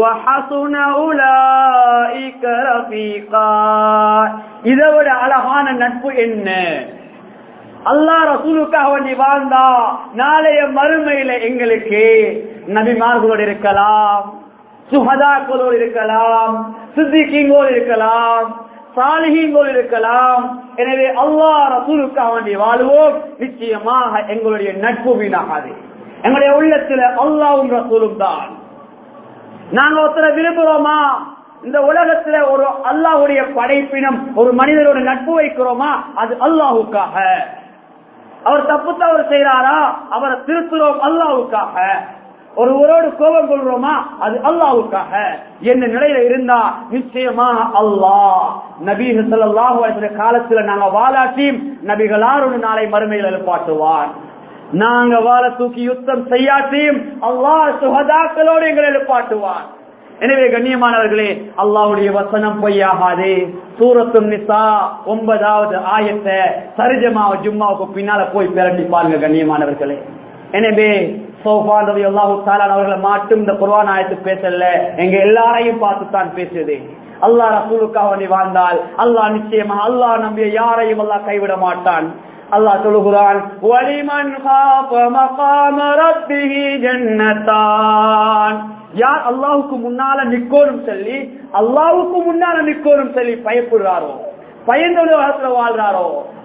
இதை விட அழகான நட்பு என்ன அல்லா ரசூலுக்காக வேண்டி வாழ்ந்தா நாளைய மறுமையில எங்களுக்கு நபிமார்களோடு இருக்கலாம் சுகதாக்களோடு இருக்கலாம் சித்திகிங்கோடு இருக்கலாம் சாலிகிங்கோடு இருக்கலாம் எனவே அல்லா ரசூலுக்காக வேண்டி வாழ்வோம் நிச்சயமாக எங்களுடைய நட்பு வீணாகாது எங்களுடைய உள்ளத்துல அல்லாவும் ரசூலும் தான் நாங்க ஒருத்தரை விரும்புறோமா இந்த உலகத்துல ஒரு அல்லாஹுடைய படைப்பினம் ஒரு மனிதரோட நட்பு வைக்கிறோமா அது அல்லாஹுக்காக அவர் தப்பு தவறு செய்யறாரா அவரை திருத்துறோம் அல்லாவுக்காக ஒருவரோடு கோபம் கொள்றோமா அது அல்லாவுக்காக என்ன நிலையில இருந்தா நிச்சயமாக அல்லாஹ் நபீக சல்லாஹு காலத்துல நாங்க வாலாட்டியும் நபிகளாரோடு நாளை மறுமையில் எழுப்பாட்டுவான் நாங்க வாழ தூக்கி யுத்தம் செய்யாட்டியும் அல்லாஹ் சுகதாக்களோடு எங்களை எழுப்பாட்டுவான் எனவே கண்ணியமானவர்களே அல்லாவுடைய வசனம் பொய்யாகாது சூரத்தும் நிசா ஒன்பதாவது ஆயத்தை சரிஜமாவ ஜும்மாவுக்கு பின்னால போய் பிரட்டி பாருங்க கண்ணியமானவர்களே எனவே சோஃபான் ரவி அல்லாஹு தாலான் அவர்களை மட்டும் இந்த குர்வான் ஆயத்து பேசல எங்க எல்லாரையும் பார்த்து தான் பேசுது அல்லாஹ் ரசூலுக்காக நீ வாழ்ந்தால் அல்லாஹ் நிச்சயமா அல்லாஹ் நம்பிய யாரையும் அல்லாஹ் கைவிட மாட்டான் அல்லாஹ் சொல்லுகிறான் வலிமன் காப மகாம ரப்பிஹி ஜன்னத்தான் யார் அல்லாஹுக்கு முன்னால நிக்கோரும் சொல்லி அல்லாஹுக்கு முன்னால நிக்கோரும் சொல்லி பயப்படுறாரோ பயந்த உலகத்துல வாழ்றாரோ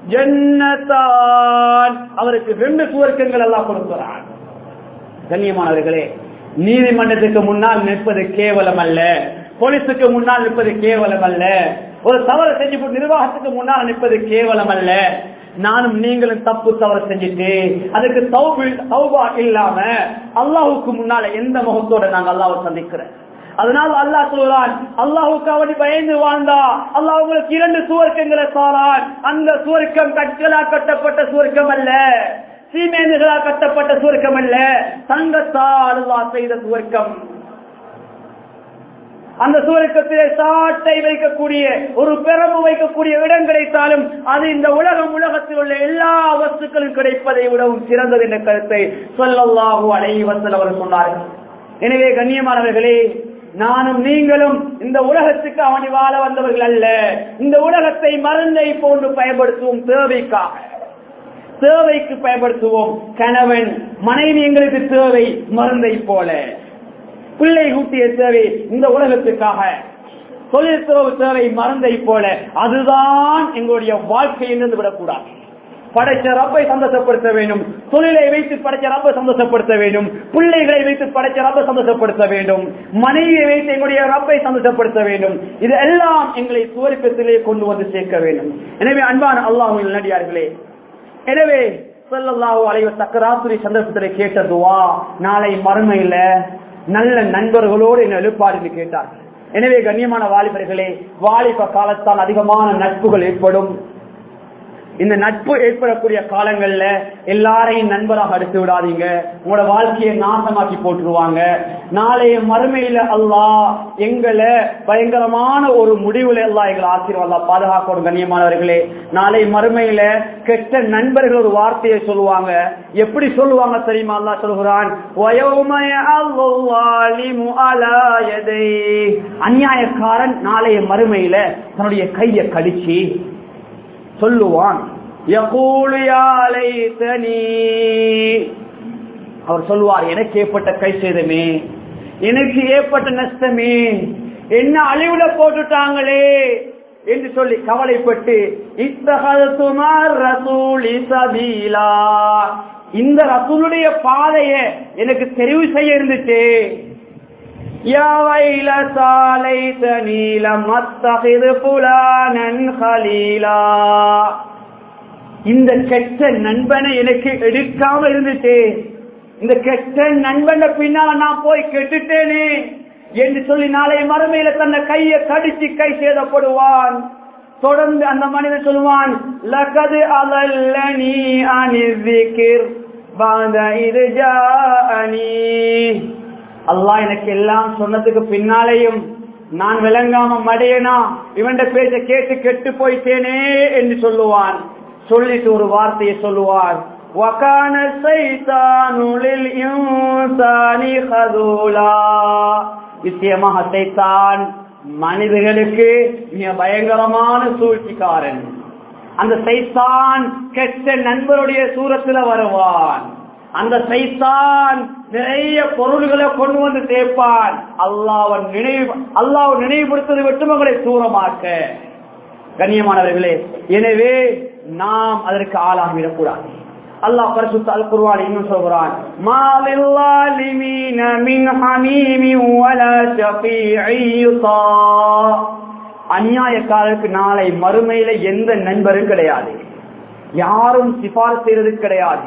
ஜன்னத்தான் அவருக்கு ரெண்டு சுவர்க்கங்கள் எல்லாம் கொடுக்கிறான் கண்ணியமானவர்களே நீதிமன்றத்துக்கு முன்னால் நிற்பது கேவலம் அல்ல போலீஸுக்கு முன்னால் நிற்பது கேவலம் அல்ல ஒரு தவறு செஞ்சு போட்டு நிர்வாகத்துக்கு முன்னால் நிற்பது கேவலம் அல்ல நானும் நீங்களும் தப்பு தவறு செஞ்சுட்டு அதுக்கு தௌபா இல்லாம அல்லாஹுக்கு முன்னால எந்த முகத்தோட நாங்க அல்லாஹ் சந்திக்கிறேன் அதனால அல்லாஹ் சொல்றான் அல்லாஹுக்கு அவனை பயந்து வாழ்ந்தா அல்லாஹ் உங்களுக்கு இரண்டு சுவர்க்கங்களை சாரான் அந்த சுவர்க்கம் கற்களால் கட்டப்பட்ட சுவர்க்கம் அல்ல சீமேந்துகளால் கட்டப்பட்ட சுவர்க்கம் அல்ல தங்கத்தால் அல்லாஹ் செய்த சுவர்க்கம் அந்த சுவர்க்கத்திலே சாட்டை வைக்கக்கூடிய ஒரு பெரம்பு வைக்கக்கூடிய இடம் கிடைத்தாலும் அது இந்த உலகம் உலகத்தில் உள்ள எல்லா வஸ்துக்களும் கிடைப்பதை விடவும் சிறந்தது என்ற கருத்தை சொல்லல்லாஹு அலைவசல் அவர் சொன்னார்கள் எனவே கண்ணியமானவர்களே நானும் நீங்களும் இந்த உலகத்துக்கு அவனை வாழ வந்தவர்கள் அல்ல இந்த உலகத்தை மருந்தை போன்று பயன்படுத்துவோம் தேவைக்காக தேவைக்கு பயன்படுத்துவோம் கணவன் மனைவி எங்களுக்கு தேவை மருந்தை போல பிள்ளை கூட்டிய தேவை இந்த உலகத்துக்காக தொழில்துறவு தேவை மருந்தை போல அதுதான் எங்களுடைய வாழ்க்கை என்று விடக்கூடாது படைச்ச ரப்பை சந்தோஷப்படுத்த வேண்டும் தொழிலை வைத்து படைச்ச ரப்பை சந்தோஷப்படுத்த வேண்டும் பிள்ளைகளை வைத்து படைச்ச ரப்பை சந்தோஷப்படுத்த வேண்டும் மனைவியை வைத்து எங்களுடைய ரப்பை சந்தோஷப்படுத்த வேண்டும் இது எல்லாம் எங்களை சுவரிக்கத்திலே கொண்டு வந்து சேர்க்க வேண்டும் எனவே அன்பான அல்லாஹு நடிகார்களே எனவே சொல்லல்லாஹு அலைவ சக்கராத்துரி சந்தர்ப்பத்திலே கேட்ட துவா நாளை மறுமையில நல்ல நண்பர்களோடு என்ன எழுப்பாடு கேட்டார்கள் எனவே கண்ணியமான வாலிபர்களே வாலிப காலத்தால் அதிகமான நட்புகள் ஏற்படும் இந்த நட்பு ஏற்படக்கூடிய காலங்கள்ல எல்லாரையும் நண்பராக எடுத்து விடாதீங்க உங்களோட வாழ்க்கையை நாசமாக்கி போட்டுருவாங்க நாளைய மறுமையில அல்லாஹ் எங்களை பயங்கரமான ஒரு முடிவுல எல்லாம் எங்களை ஆசீர்வாதா பாதுகாக்கணும் கண்ணியமானவர்களே நாளை மறுமையில கெட்ட நண்பர்கள் ஒரு வார்த்தையை சொல்லுவாங்க எப்படி சொல்லுவாங்க தெரியுமா அல்லா சொல்கிறான் அநியாயக்காரன் நாளைய மறுமையில தன்னுடைய கையை கடிச்சு சொல்லுவான் அவர் சொல்லுவார் எனக்கு ஏற்பட்ட கை சேதமே எனக்கு ஏற்பட்ட நஷ்டமே என்ன அழிவுல போட்டுட்டாங்களே என்று சொல்லி கவலைப்பட்டு இத்தகத்துமார் ரசூலி சபீலா இந்த ரசூலுடைய பாதைய எனக்கு தெரிவு செய்ய இருந்துச்சு يا ويلتى ليتني لم اتخذ فلانا خليلا இந்த கெட்ட நண்பனை எனக்கு எடுக்காம இருந்துச்சு இந்த கெட்ட நண்பனை பின்னால நான் போய் கெட்டுட்டேனே என்று சொல்லி நாளை மறுமையில தன்னை கையை கடிச்சு கை சேதப்படுவான் தொடர்ந்து அந்த மனிதன் சொல்லுவான் லகது அலல்லனி அனிதிகிர் பாத இது ஜாஅனி அல்லாஹ் எனக்கு எல்லாம் சொன்னதுக்கு பின்னாலேயும் நான் விளங்காம மடையனா இவன் பேச்ச கேட்டு கெட்டு போயிட்டேனே என்று சொல்லுவான் சொல்லிட்டு ஒரு வார்த்தையை சொல்லுவார் وَكَانَ الشَّيْطَانُ لِلْإِنسَانِ خَذُولًا நிச்சயமாக சைத்தான் மனிதர்களுக்கு மிக பயங்கரமான சூழ்ச்சிக்காரன் அந்த சைத்தான் கெட்ட நண்பருடைய சூரத்துல வருவான் அந்த சைத்தான் நிறைய பொருள்களை கொண்டு வந்து சேர்ப்பான் அல்லாவன் நினைவு அல்லாஹ் நினைவுபடுத்தது வெட்டுமங்களை தூரமாக்க கண்ணியமானவர்களே எனவே நாம் அதற்கு ஆளாகிவிடக்கூடாது அல்லாஹ் பரிசுத்த அல் குர்ஆன் இன்னும் சொல்கிறான் மாலில் லாலிமீன மின் ஹமீமின் வலா ஷஃபீஇ யுதா அநியாயக்காரருக்கு நாளை மறுமையில எந்த நண்பரும் கிடையாது யாரும் சிபாரிசு செய்யறது கிடையாது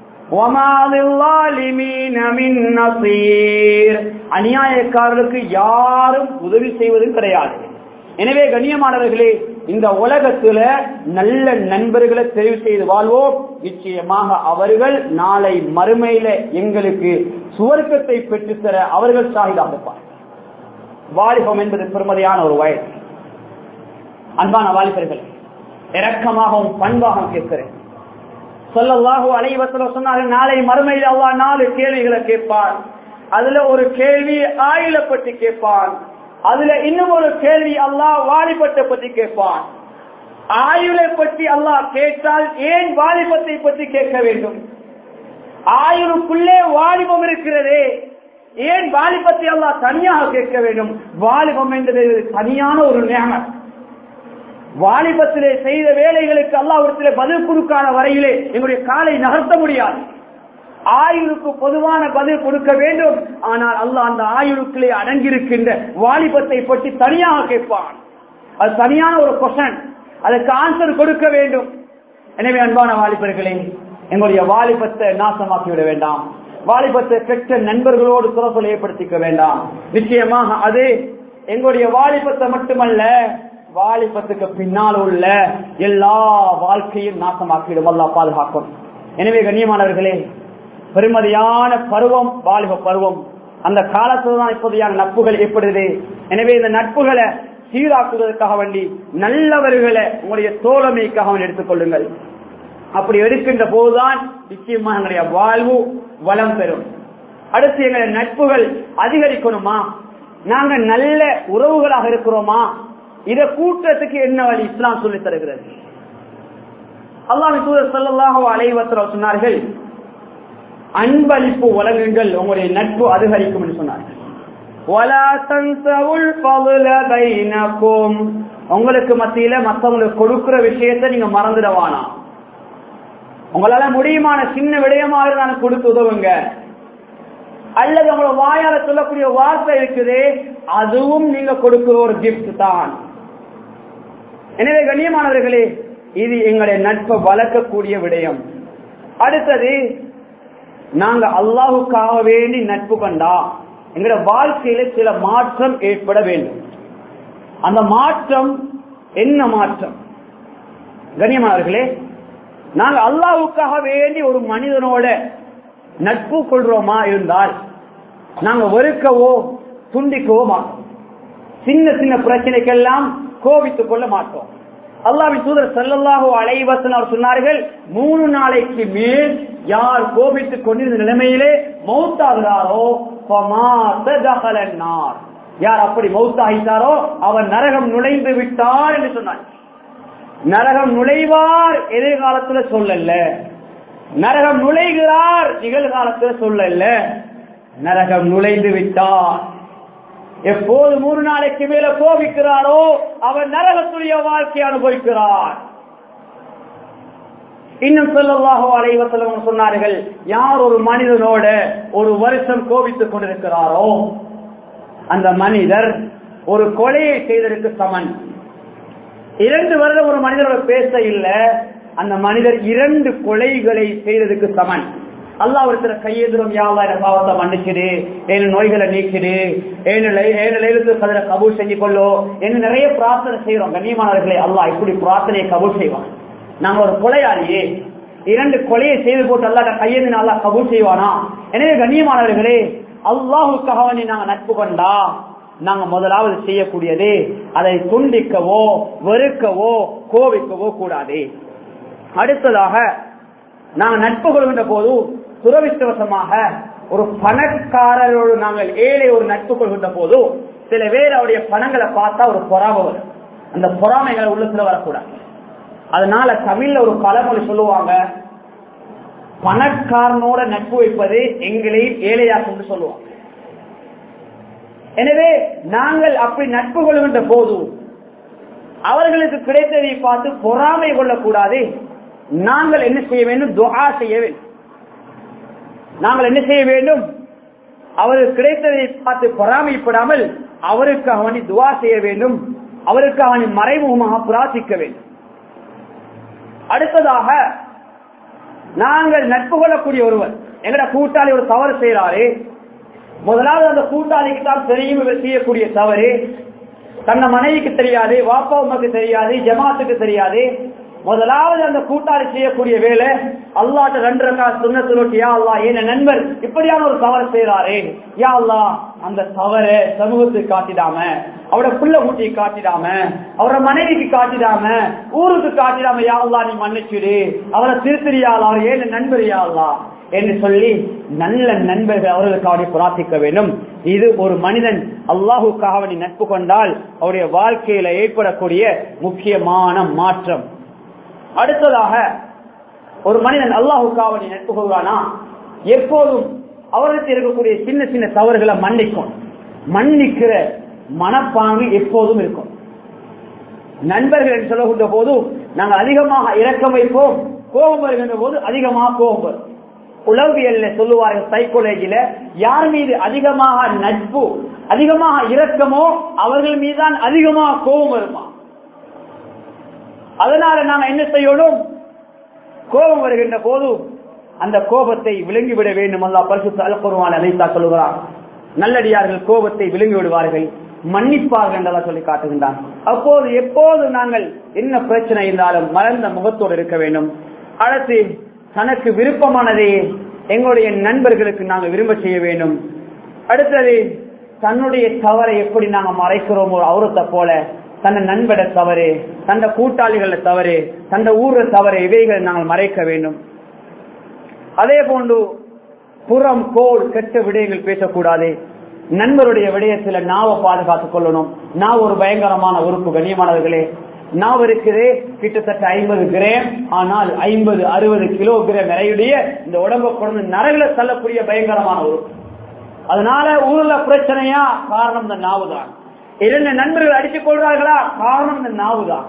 அநியாயக்காரர்களுக்கு யாரும் உதவி செய்வதும் கிடையாது எனவே கண்ணியமானவர்களே இந்த உலகத்துல நல்ல நண்பர்களை தெரிவு செய்து வாழ்வோம் நிச்சயமாக அவர்கள் நாளை மறுமையில எங்களுக்கு சுவர்க்கத்தை பெற்றுத்தர அவர்கள் சாகிதாக இருப்பார் வாலிபம் என்பது பெருமதியான ஒரு வயது அன்பான வாலிபர்கள் இரக்கமாகவும் பண்பாகவும் கேட்கிறேன் சொல்லல்லாஹு அலைவசல சொன்னார்கள் நாளை மறுமையில் அவ்வா நாலு கேள்விகளை கேட்பான் அதுல ஒரு கேள்வி ஆயுள பற்றி கேட்பான் அதுல இன்னும் ஒரு கேள்வி அல்லாஹ் வாலிபத்தை பற்றி கேட்பான் ஆயுளை பற்றி அல்லாஹ் கேட்டால் ஏன் வாலிபத்தை பற்றி கேட்க வேண்டும் ஆயுளுக்குள்ளே வாலிபம் இருக்கிறதே ஏன் வாலிபத்தை அல்லாஹ் தனியாக கேட்க வேண்டும் வாலிபம் என்பது தனியான ஒரு நியமம் வாலிபத்திலே செய்த வேலைகளுக்கு அல்லாவிடத்திலே பதில் கொடுக்காத வரையிலே எங்களுடைய காலை நகர்த்த முடியாது ஆயுளுக்கு பொதுவான பதில் கொடுக்க வேண்டும் ஆனால் அல்லாஹ் அந்த ஆயுளுக்குள்ளே அடங்கியிருக்கின்ற வாலிபத்தை பற்றி தனியாக கேட்பான் அது தனியான ஒரு கொஷன் அதுக்கு ஆன்சர் கொடுக்க வேண்டும் எனவே அன்பான வாலிபர்களே எங்களுடைய வாலிபத்தை நாசமாக்கி விட வேண்டாம் வாலிபத்தை பெற்ற நண்பர்களோடு துறப்பல் ஏற்படுத்திக்க வேண்டாம் நிச்சயமாக அது எங்களுடைய வாலிபத்தை மட்டுமல்ல வாலிபத்துக்கு பின்னால் உள்ள எல்லா வாழ்க்கையும் நாசமாக்கிடும் அல்லா பாதுகாக்கும் எனவே கண்ணியமானவர்களே பெருமதியான பருவம் வாலிப பருவம் அந்த காலத்துல தான் இப்போதையான நட்புகள் ஏற்படுது எனவே இந்த நட்புகளை சீராக்குவதற்காக வேண்டி நல்லவர்களை உங்களுடைய தோழமைக்காக வேண்டி எடுத்துக்கொள்ளுங்கள் அப்படி எடுக்கின்ற போதுதான் நிச்சயமா எங்களுடைய வாழ்வு வளம் பெறும் அடுத்து எங்களுடைய நட்புகள் அதிகரிக்கணுமா நாங்க நல்ல உறவுகளாக இருக்கிறோமா இத கூட்டத்துக்கு என்ன வழி இஸ்லாம் சொல்லி தருகிறது அல்லாஹ் தூதர் ஸல்லல்லாஹு அலைஹி வஸல்லம் சொன்னார்கள் அன்பளிப்பு வழங்குங்கள் உங்களுடைய நட்பு அதிகரிக்கும் என்று சொன்னார்கள் வலா தன்சவுல் ஃபضல பைனக்கும் உங்களுக்கு மத்தியில மத்தவங்களுக்கு கொடுக்கிற விஷயத்தை நீங்க மறந்துடவானா உங்களால முடியுமான சின்ன விடயமா இருந்தாலும் கொடுத்து உதவுங்க அல்லது உங்களோட வாயால சொல்லக்கூடிய வார்த்தை இருக்குது அதுவும் நீங்க கொடுக்கிற ஒரு கிஃப்ட் தான் எனவே கண்ணியமானவர்களே இது எங்களுடைய நட்பை வளர்க்கக்கூடிய விடயம் அடுத்தது நாங்க அல்லாஹுக்காக வேண்டி நட்பு கண்டா எங்களோட வாழ்க்கையில சில மாற்றம் ஏற்பட வேண்டும் அந்த மாற்றம் என்ன மாற்றம் கண்ணியமானவர்களே நாங்க அல்லாஹுக்காக வேண்டி ஒரு மனிதனோட நட்பு கொள்றோமா இருந்தால் நாங்க வெறுக்கவோ துண்டிக்கவோ மாட்டோம் சின்ன சின்ன பிரச்சனைக்கெல்லாம் கோபித்துக் கொள்ள மாட்டோம் அல்லாவின் தூதர் சல்லல்லாஹு அலைவசன் அவர் சொன்னார்கள் மூணு நாளைக்கு மேல் யார் கோபித்துக் கொண்டிருந்த நிலைமையிலே மௌத்தாகிறாரோ யார் அப்படி மௌத்தாகிட்டாரோ அவர் நரகம் நுழைந்து விட்டார் என்று சொன்னார் நரகம் நுழைவார் எதிர்காலத்துல சொல்லல நரகம் நுழைகிறார் நிகழ்காலத்துல சொல்லல நரகம் நுழைந்து விட்டார் எப்போது மூணு நாளைக்கு மேல கோபிக்கிறாரோ அவர் நரகத்துடைய வாழ்க்கை அனுபவிக்கிறார் இன்னும் சொல்லவாக அலைவசலம் சொன்னார்கள் யார் ஒரு மனிதனோட ஒரு வருஷம் கோபித்துக் கொண்டிருக்கிறாரோ அந்த மனிதர் ஒரு கொலையை செய்ததற்கு சமன் இரண்டு வருடம் ஒரு மனிதரோட பேச இல்ல அந்த மனிதர் இரண்டு கொலைகளை செய்ததுக்கு சமன் அல்லா ஒருத்தர கையெதிரும் யாவா என் பாவத்தை மன்னிச்சிடு என் நோய்களை நீக்கிடு ஏழு கதிர கபூல் செஞ்சு கொள்ளோ என்று நிறைய பிரார்த்தனை செய்யறோம் கண்ணியமானவர்களே அல்லாஹ் இப்படி பிரார்த்தனையை கபூல் செய்வான் நாங்க ஒரு கொலையாளியே இரண்டு கொலையை செய்து போட்டு அல்லாட்ட கையெழுந்து நல்லா கபூல் செய்வானா எனவே கண்ணியமானவர்களே அல்லாஹுக்காக நாங்க நட்பு கொண்டா நாங்க முதலாவது செய்யக்கூடியது அதை துண்டிக்கவோ வெறுக்கவோ கோவிக்கவோ கூடாது அடுத்ததாக நாங்கள் நட்பு கொள்கின்ற போது துரவிஷ்டவசமாக ஒரு பணக்காரரோடு நாங்கள் ஏழை ஒரு நட்பு கொள்கின்ற போது சில பேர் அவருடைய பணங்களை பார்த்தா ஒரு பொறாமை வரும் அந்த பொறாமைகளை உள்ளத்துல வரக்கூடாது அதனால தமிழ்ல ஒரு பழமொழி சொல்லுவாங்க பணக்காரனோட நட்பு வைப்பது எங்களையும் ஏழையாக்கும் சொல்லுவாங்க எனவே நாங்கள் அப்படி நட்பு கொள்கின்ற போது அவர்களுக்கு கிடைத்ததை பார்த்து பொறாமை கொள்ளக்கூடாது நாங்கள் என்ன செய்ய வேண்டும் துவா செய்ய வேண்டும் நாங்கள் என்ன செய்ய வேண்டும் அவருக்கு கிடைத்ததை பார்த்து பொறாமைப்படாமல் அவருக்கு அவனை துவா செய்ய வேண்டும் அவருக்கு அவனை மறைமுகமாக பிரார்த்திக்க வேண்டும் அடுத்ததாக நாங்கள் நட்பு கொள்ளக்கூடிய ஒருவர் எங்கட கூட்டாளி ஒரு தவறு செய்யறாரு முதலாவது அந்த கூட்டாளிக்கு தான் தெரியும் இவர் செய்யக்கூடிய தவறு தன்னை மனைவிக்கு தெரியாது வாப்பா உமக்கு தெரியாது ஜமாத்துக்கு தெரியாது முதலாவது அந்த கூட்டாளி செய்யக்கூடிய வேலை அல்லாட்ட ரெண்டு ரக்கா சுண்ணத்து நோட்டி யா அல்லா என் நண்பர் இப்படியான ஒரு தவறு செய்யறாரு யா அல்லா அந்த தவறை சமூகத்துக்கு காட்டிடாம அவரோட புள்ள ஊட்டி காட்டிடாம அவரோட மனைவிக்கு காட்டிடாம ஊருக்கு காட்டிடாம யா அல்லா நீ மன்னிச்சுடு அவரை திருத்திரியாள் அவர் ஏன் நண்பர் யா அல்லா என்று சொல்லி நல்ல நண்பர்கள் அவர்களுக்கு அவனை பிரார்த்திக்க வேண்டும் இது ஒரு மனிதன் அல்லாஹுக்காக அவனை நட்பு கொண்டால் அவருடைய வாழ்க்கையில ஏற்படக்கூடிய முக்கியமான மாற்றம் அடுத்ததாக ஒரு மனிதன் அல்லாஹுக்காக அவனை நட்பு கொள்வானா எப்போதும் அவர்களுக்கு இருக்கக்கூடிய சின்ன சின்ன தவறுகளை மன்னிக்கும் மன்னிக்கிற மனப்பாங்கு எப்போதும் இருக்கும் நண்பர்கள் என்று சொல்லக்கூடிய போது நாங்கள் அதிகமாக இரக்கம் வைப்போம் கோபம் வருகின்ற போது அதிகமாக கோபம் வரும் உளவியல்ல சொல்லுவார்கள் சைக்கோலஜில யார் மீது அதிகமாக நட்பு அதிகமாக இரக்கமோ அவர்கள் மீதுதான் அதிகமாக கோபம் வருமா அதனால நாங்க என்ன செய்யணும் கோபம் வருகின்ற போது அந்த கோபத்தை விளங்கிவிட வேண்டும் அல்லா பரிசுத்த அல்குருவான் அதைத்தான் சொல்லுகிறார் நல்லடியார்கள் கோபத்தை விளங்கி விடுவார்கள் மன்னிப்பார்கள் என்றதா சொல்லி காட்டுகின்றான் அப்போது எப்போது நாங்கள் என்ன பிரச்சனை இருந்தாலும் மறந்த முகத்தோடு இருக்க வேண்டும் அடுத்து தனக்கு விருப்பமானதை எங்களுடைய நண்பர்களுக்கு நாங்கள் விரும்ப செய்ய வேண்டும் அடுத்தது தன்னுடைய தவறை எப்படி நாங்க மறைக்கிறோமோ அவரத்தை போல தன்னை நண்பட தவறு தந்த கூட்டாளிகள தவறு தந்த ஊர தவறு இவைகளை நாங்கள் மறைக்க வேண்டும் அதே போன்று புறம் கோல் கெட்ட விடயங்கள் பேசக்கூடாது நண்பருடைய விடயத்துல நாவை பாதுகாத்துக் கொள்ளணும் நான் ஒரு பயங்கரமான உறுப்பு கண்ணியமானவர்களே நாவ் இருக்குது கிட்டத்தட்ட ஐம்பது கிராம் ஆனால் ஐம்பது அறுபது கிலோ கிராம் நிறையுடைய இந்த உடம்பை கொண்டு நரகில தள்ளக்கூடிய பயங்கரமான உறுப்பு அதனால ஊர்ல பிரச்சனையா காரணம் இந்த நாவு தான் இரண்டு நண்பர்கள் அடித்துக் கொள்றார்களா காரணம் இந்த நாவு தான்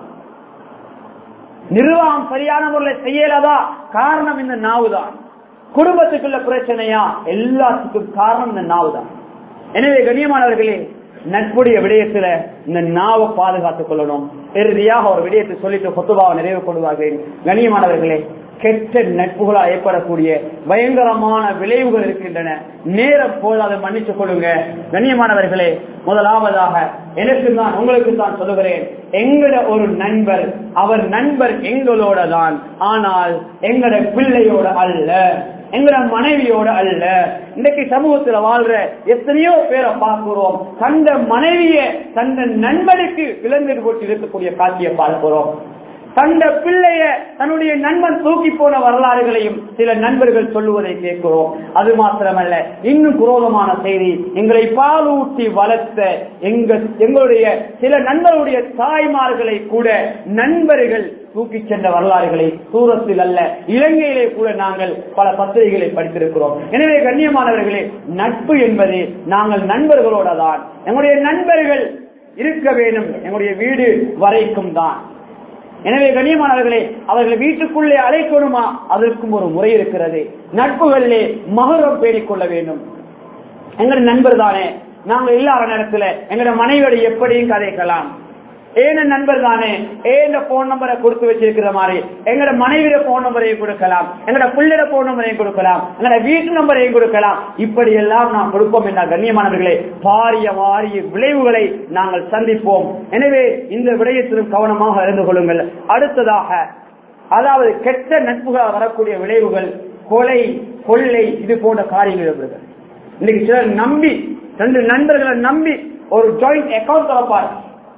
நிர்வாகம் சரியான முறையில் செய்யலதா காரணம் இந்த நாவு தான் குடும்பத்துக்குள்ள பிரச்சனையா எல்லாத்துக்கும் காரணம் இந்த நாவு தான் எனவே கண்ணியமானவர்களே நட்புடைய விடயத்துல இந்த நாவை பாதுகாத்துக் கொள்ளணும் இறுதியாக ஒரு விடயத்தை சொல்லிட்டு கொத்துபாவை நிறைவு கொள்வார்கள் கண்ணியமானவர்களே கெட்ட நட்புகளா ஏற்படக்கூடிய பயங்கரமான விளைவுகள் இருக்கின்றன நேரம் போது அதை மன்னித்துக் கொள்ளுங்க கண்ணியமானவர்களே முதலாவதாக எனக்கு தான் உங்களுக்கு தான் சொல்லுகிறேன் எங்கட ஒரு நண்பர் அவர் நண்பர் எங்களோட தான் ஆனால் எங்கட பிள்ளையோட அல்ல எங்கட மனைவியோட அல்ல இன்னைக்கு சமூகத்துல வாழ்ற எத்தனையோ பேரை பார்க்கிறோம் தந்த மனைவிய தந்த நண்பனுக்கு விலங்கு போட்டு இருக்கக்கூடிய காட்சியை பார்க்கிறோம் தந்த பிள்ளைய தன்னுடைய நண்பன் தூக்கி போன வரலாறுகளையும் சில நண்பர்கள் சொல்லுவதை கேட்கிறோம் அது மாத்திரமல்ல இன்னும் குரோதமான செய்தி எங்களை பாலூட்டி வளர்த்த எங்க எங்களுடைய சில நண்பருடைய தாய்மார்களை கூட நண்பர்கள் தூக்கி சென்ற வரலாறுகளை சூரத்தில் அல்ல இலங்கையிலே கூட நாங்கள் பல பத்திரிகைகளை படித்திருக்கிறோம் எனவே கண்ணியமானவர்களே நட்பு என்பது நாங்கள் நண்பர்களோட தான் எங்களுடைய நண்பர்கள் இருக்க வேண்டும் எங்களுடைய வீடு வரைக்கும் தான் எனவே கண்ணியமானவர்களே அவர்களை வீட்டுக்குள்ளே அழைக்கணுமா அதற்கும் ஒரு முறை இருக்கிறது நட்புகளிலே மகரம் பேணிக் கொள்ள வேண்டும் எங்களுடைய நண்பர் தானே நாங்கள் இல்லாத நேரத்துல எங்களோட மனைவியோட எப்படியும் கதைக்கலாம் ஏன நண்பர் தானே ஏன போன் நம்பரை கொடுத்து வச்சிருக்கிற மாதிரி எங்களோட மனைவியோட போன் நம்பரையும் கொடுக்கலாம் எங்களோட பிள்ளையோட போன் நம்பரையும் கொடுக்கலாம் எங்களோட வீட்டு நம்பரையும் கொடுக்கலாம் இப்படி எல்லாம் நாம் கொடுப்போம் என்ற கண்ணியமானவர்களே பாரிய வாரிய விளைவுகளை நாங்கள் சந்திப்போம் எனவே இந்த விடயத்திலும் கவனமாக இருந்து கொள்ளுங்கள் அடுத்ததாக அதாவது கெட்ட நட்புகளாக வரக்கூடிய விளைவுகள் கொலை கொள்ளை இது போன்ற காரியங்கள் இருக்கிறது இன்னைக்கு சிலர் நம்பி ரெண்டு நண்பர்களை நம்பி ஒரு ஜாயிண்ட் அக்கௌண்ட் திறப்பார்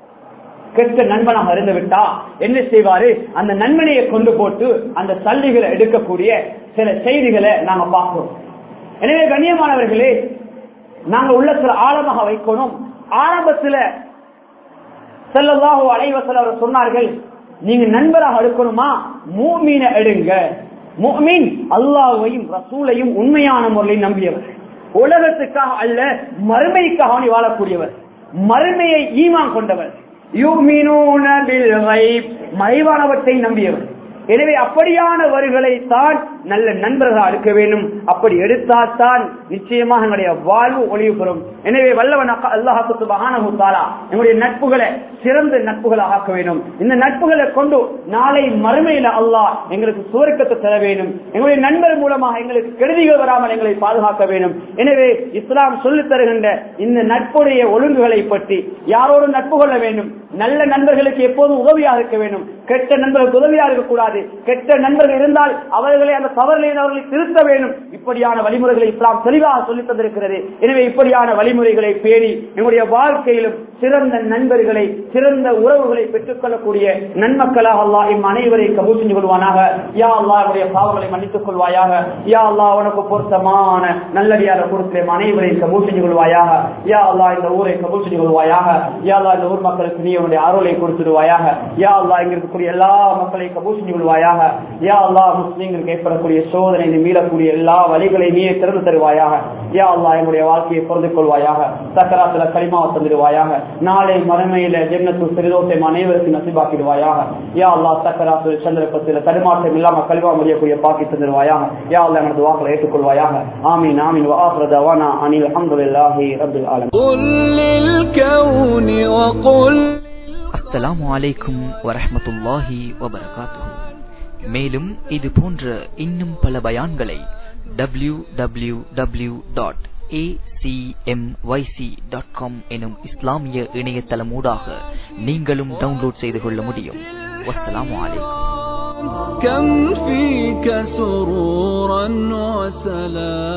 கெட்ட நண்பனாக இருந்து விட்டா என்ன செய்வாரு அந்த நண்பனையை கொண்டு போட்டு அந்த சல்லிகளை எடுக்கக்கூடிய சில செய்திகளை நாங்க பார்க்கிறோம் எனவே கண்ணியமானவர்களே நாங்க உள்ளத்துல ஆழமாக வைக்கணும் ஆரம்பத்துல செல்லதாக அலைவசல் அவர் சொன்னார்கள் நீங்க நண்பராக எடுக்கணுமா மூமீன எடுங்க மூமீன் அல்லாஹையும் ரசூலையும் உண்மையான முறையில் நம்பியவர் உலகத்துக்காக அல்ல மறுமைக்காக நீ வாழக்கூடியவர் மறுமையை ஈமான் கொண்டவர் மறைவானவற்றை நம்பியவர் எனவே அப்படியானவர்களை தான் நல்ல நண்பர்களாக இருக்க வேண்டும் அப்படி எடுத்தால்தான் நிச்சயமாக எங்களுடைய வாழ்வு ஒளிவு பெறும் எனவே வல்லவன் அல்லாஹு மகானகுத்தாரா எங்களுடைய நட்புகளை சிறந்த நட்புகளாக ஆக்க வேண்டும் இந்த நட்புகளை கொண்டு நாளை மறுமையில அல்லாஹ் எங்களுக்கு சுவர்க்கத்தை தர வேண்டும் எங்களுடைய நண்பர் மூலமாக எங்களுக்கு கெடுதிகள் வராமல் எங்களை பாதுகாக்க வேண்டும் எனவே இஸ்லாம் சொல்லித் தருகின்ற இந்த நட்புடைய ஒழுங்குகளை பற்றி யாரோடு நட்பு கொள்ள வேண்டும் நல்ல நண்பர்களுக்கு எப்போதும் உதவியாக இருக்க வேண்டும் கெட்ட நண்பர்களுக்கு உதவியாக இருக்கக்கூடாது கெட்ட நண்பர்கள் இருந்தால் அவர்களை அந்த தவறுகளை அவர்களை திருத்த வேண்டும் இப்படியான வழிமுறைகளை இஸ்லாம் தெளிவாக சொல்லித் தந்திருக்கிறது எனவே இப்படியான வழிமுறைகளை பேணி எங்களுடைய வாழ்க்கையிலும் சிறந்த நண்பர்களை சிறந்த உறவுகளை பெற்றுக் கொள்ளக்கூடிய நன்மக்களாக அல்லா இம் அனைவரை கபூல் செஞ்சு கொள்வானாக யா அல்லா என்னுடைய பாவங்களை மன்னித்துக் கொள்வாயாக யா அல்லா உனக்கு பொருத்தமான நல்லடியார கொடுத்த அனைவரை கபூல் செஞ்சு கொள்வாயாக யா அல்லா இந்த ஊரை கபூல் செஞ்சு கொள்வாயாக யா அல்லா இந்த ஊர் மக்களுக்கு நீ உன்னுடைய அருளை கொடுத்துடுவாயாக யா அல்லா இங்க இருக்கக்கூடிய எல்லா மக்களையும் கபூல் செஞ்சு கொள்வாயாக யா அல்லா முஸ்லீம்களுக்கு ஏற்படக்கூடிய சோதனை மீளக்கூடிய எல்லா வழிகளையும் நீயே திறந்து தருவாயாக யா அல்லா எங்களுடைய வாழ்க்கையை பொருந்து கொள்வாயாக சக்கராத்துல களிமாவை தந்துடுவாயாக நாளை மறுமையில ஜென்னத்து சிறுதோசை அனைவருக்கும் நசிபாக்கிடுவாயாக யா அல்லா சக்கராத்து சந்திரபத்தில் தடுமாற்றம் இல்லாம கல்வா முடியக்கூடிய பாக்கி தந்துடுவாயாக யா அல்லா எனது வாக்களை ஏற்றுக்கொள்வாயாக ஆமீன் ஆமீன் வாஹ்ர தவானா அனில் அல்ஹம்துலில்லாஹி ரப்பில் ஆலமீன் قل للكون وقل அஸ்ஸலாமு அலைக்கும் வரஹ்மத்துல்லாஹி வபரகாத்துஹு மேலும் இது போன்ற இன்னும் பல பயான்களை W W W dot dot com எனும் இஸ்லாமிய இணையதளமூடாக நீங்களும் டவுன்லோட் செய்து கொள்ள முடியும் வஸ்ஸலாமு அலைக்கும் كم فيك سرورا وسلام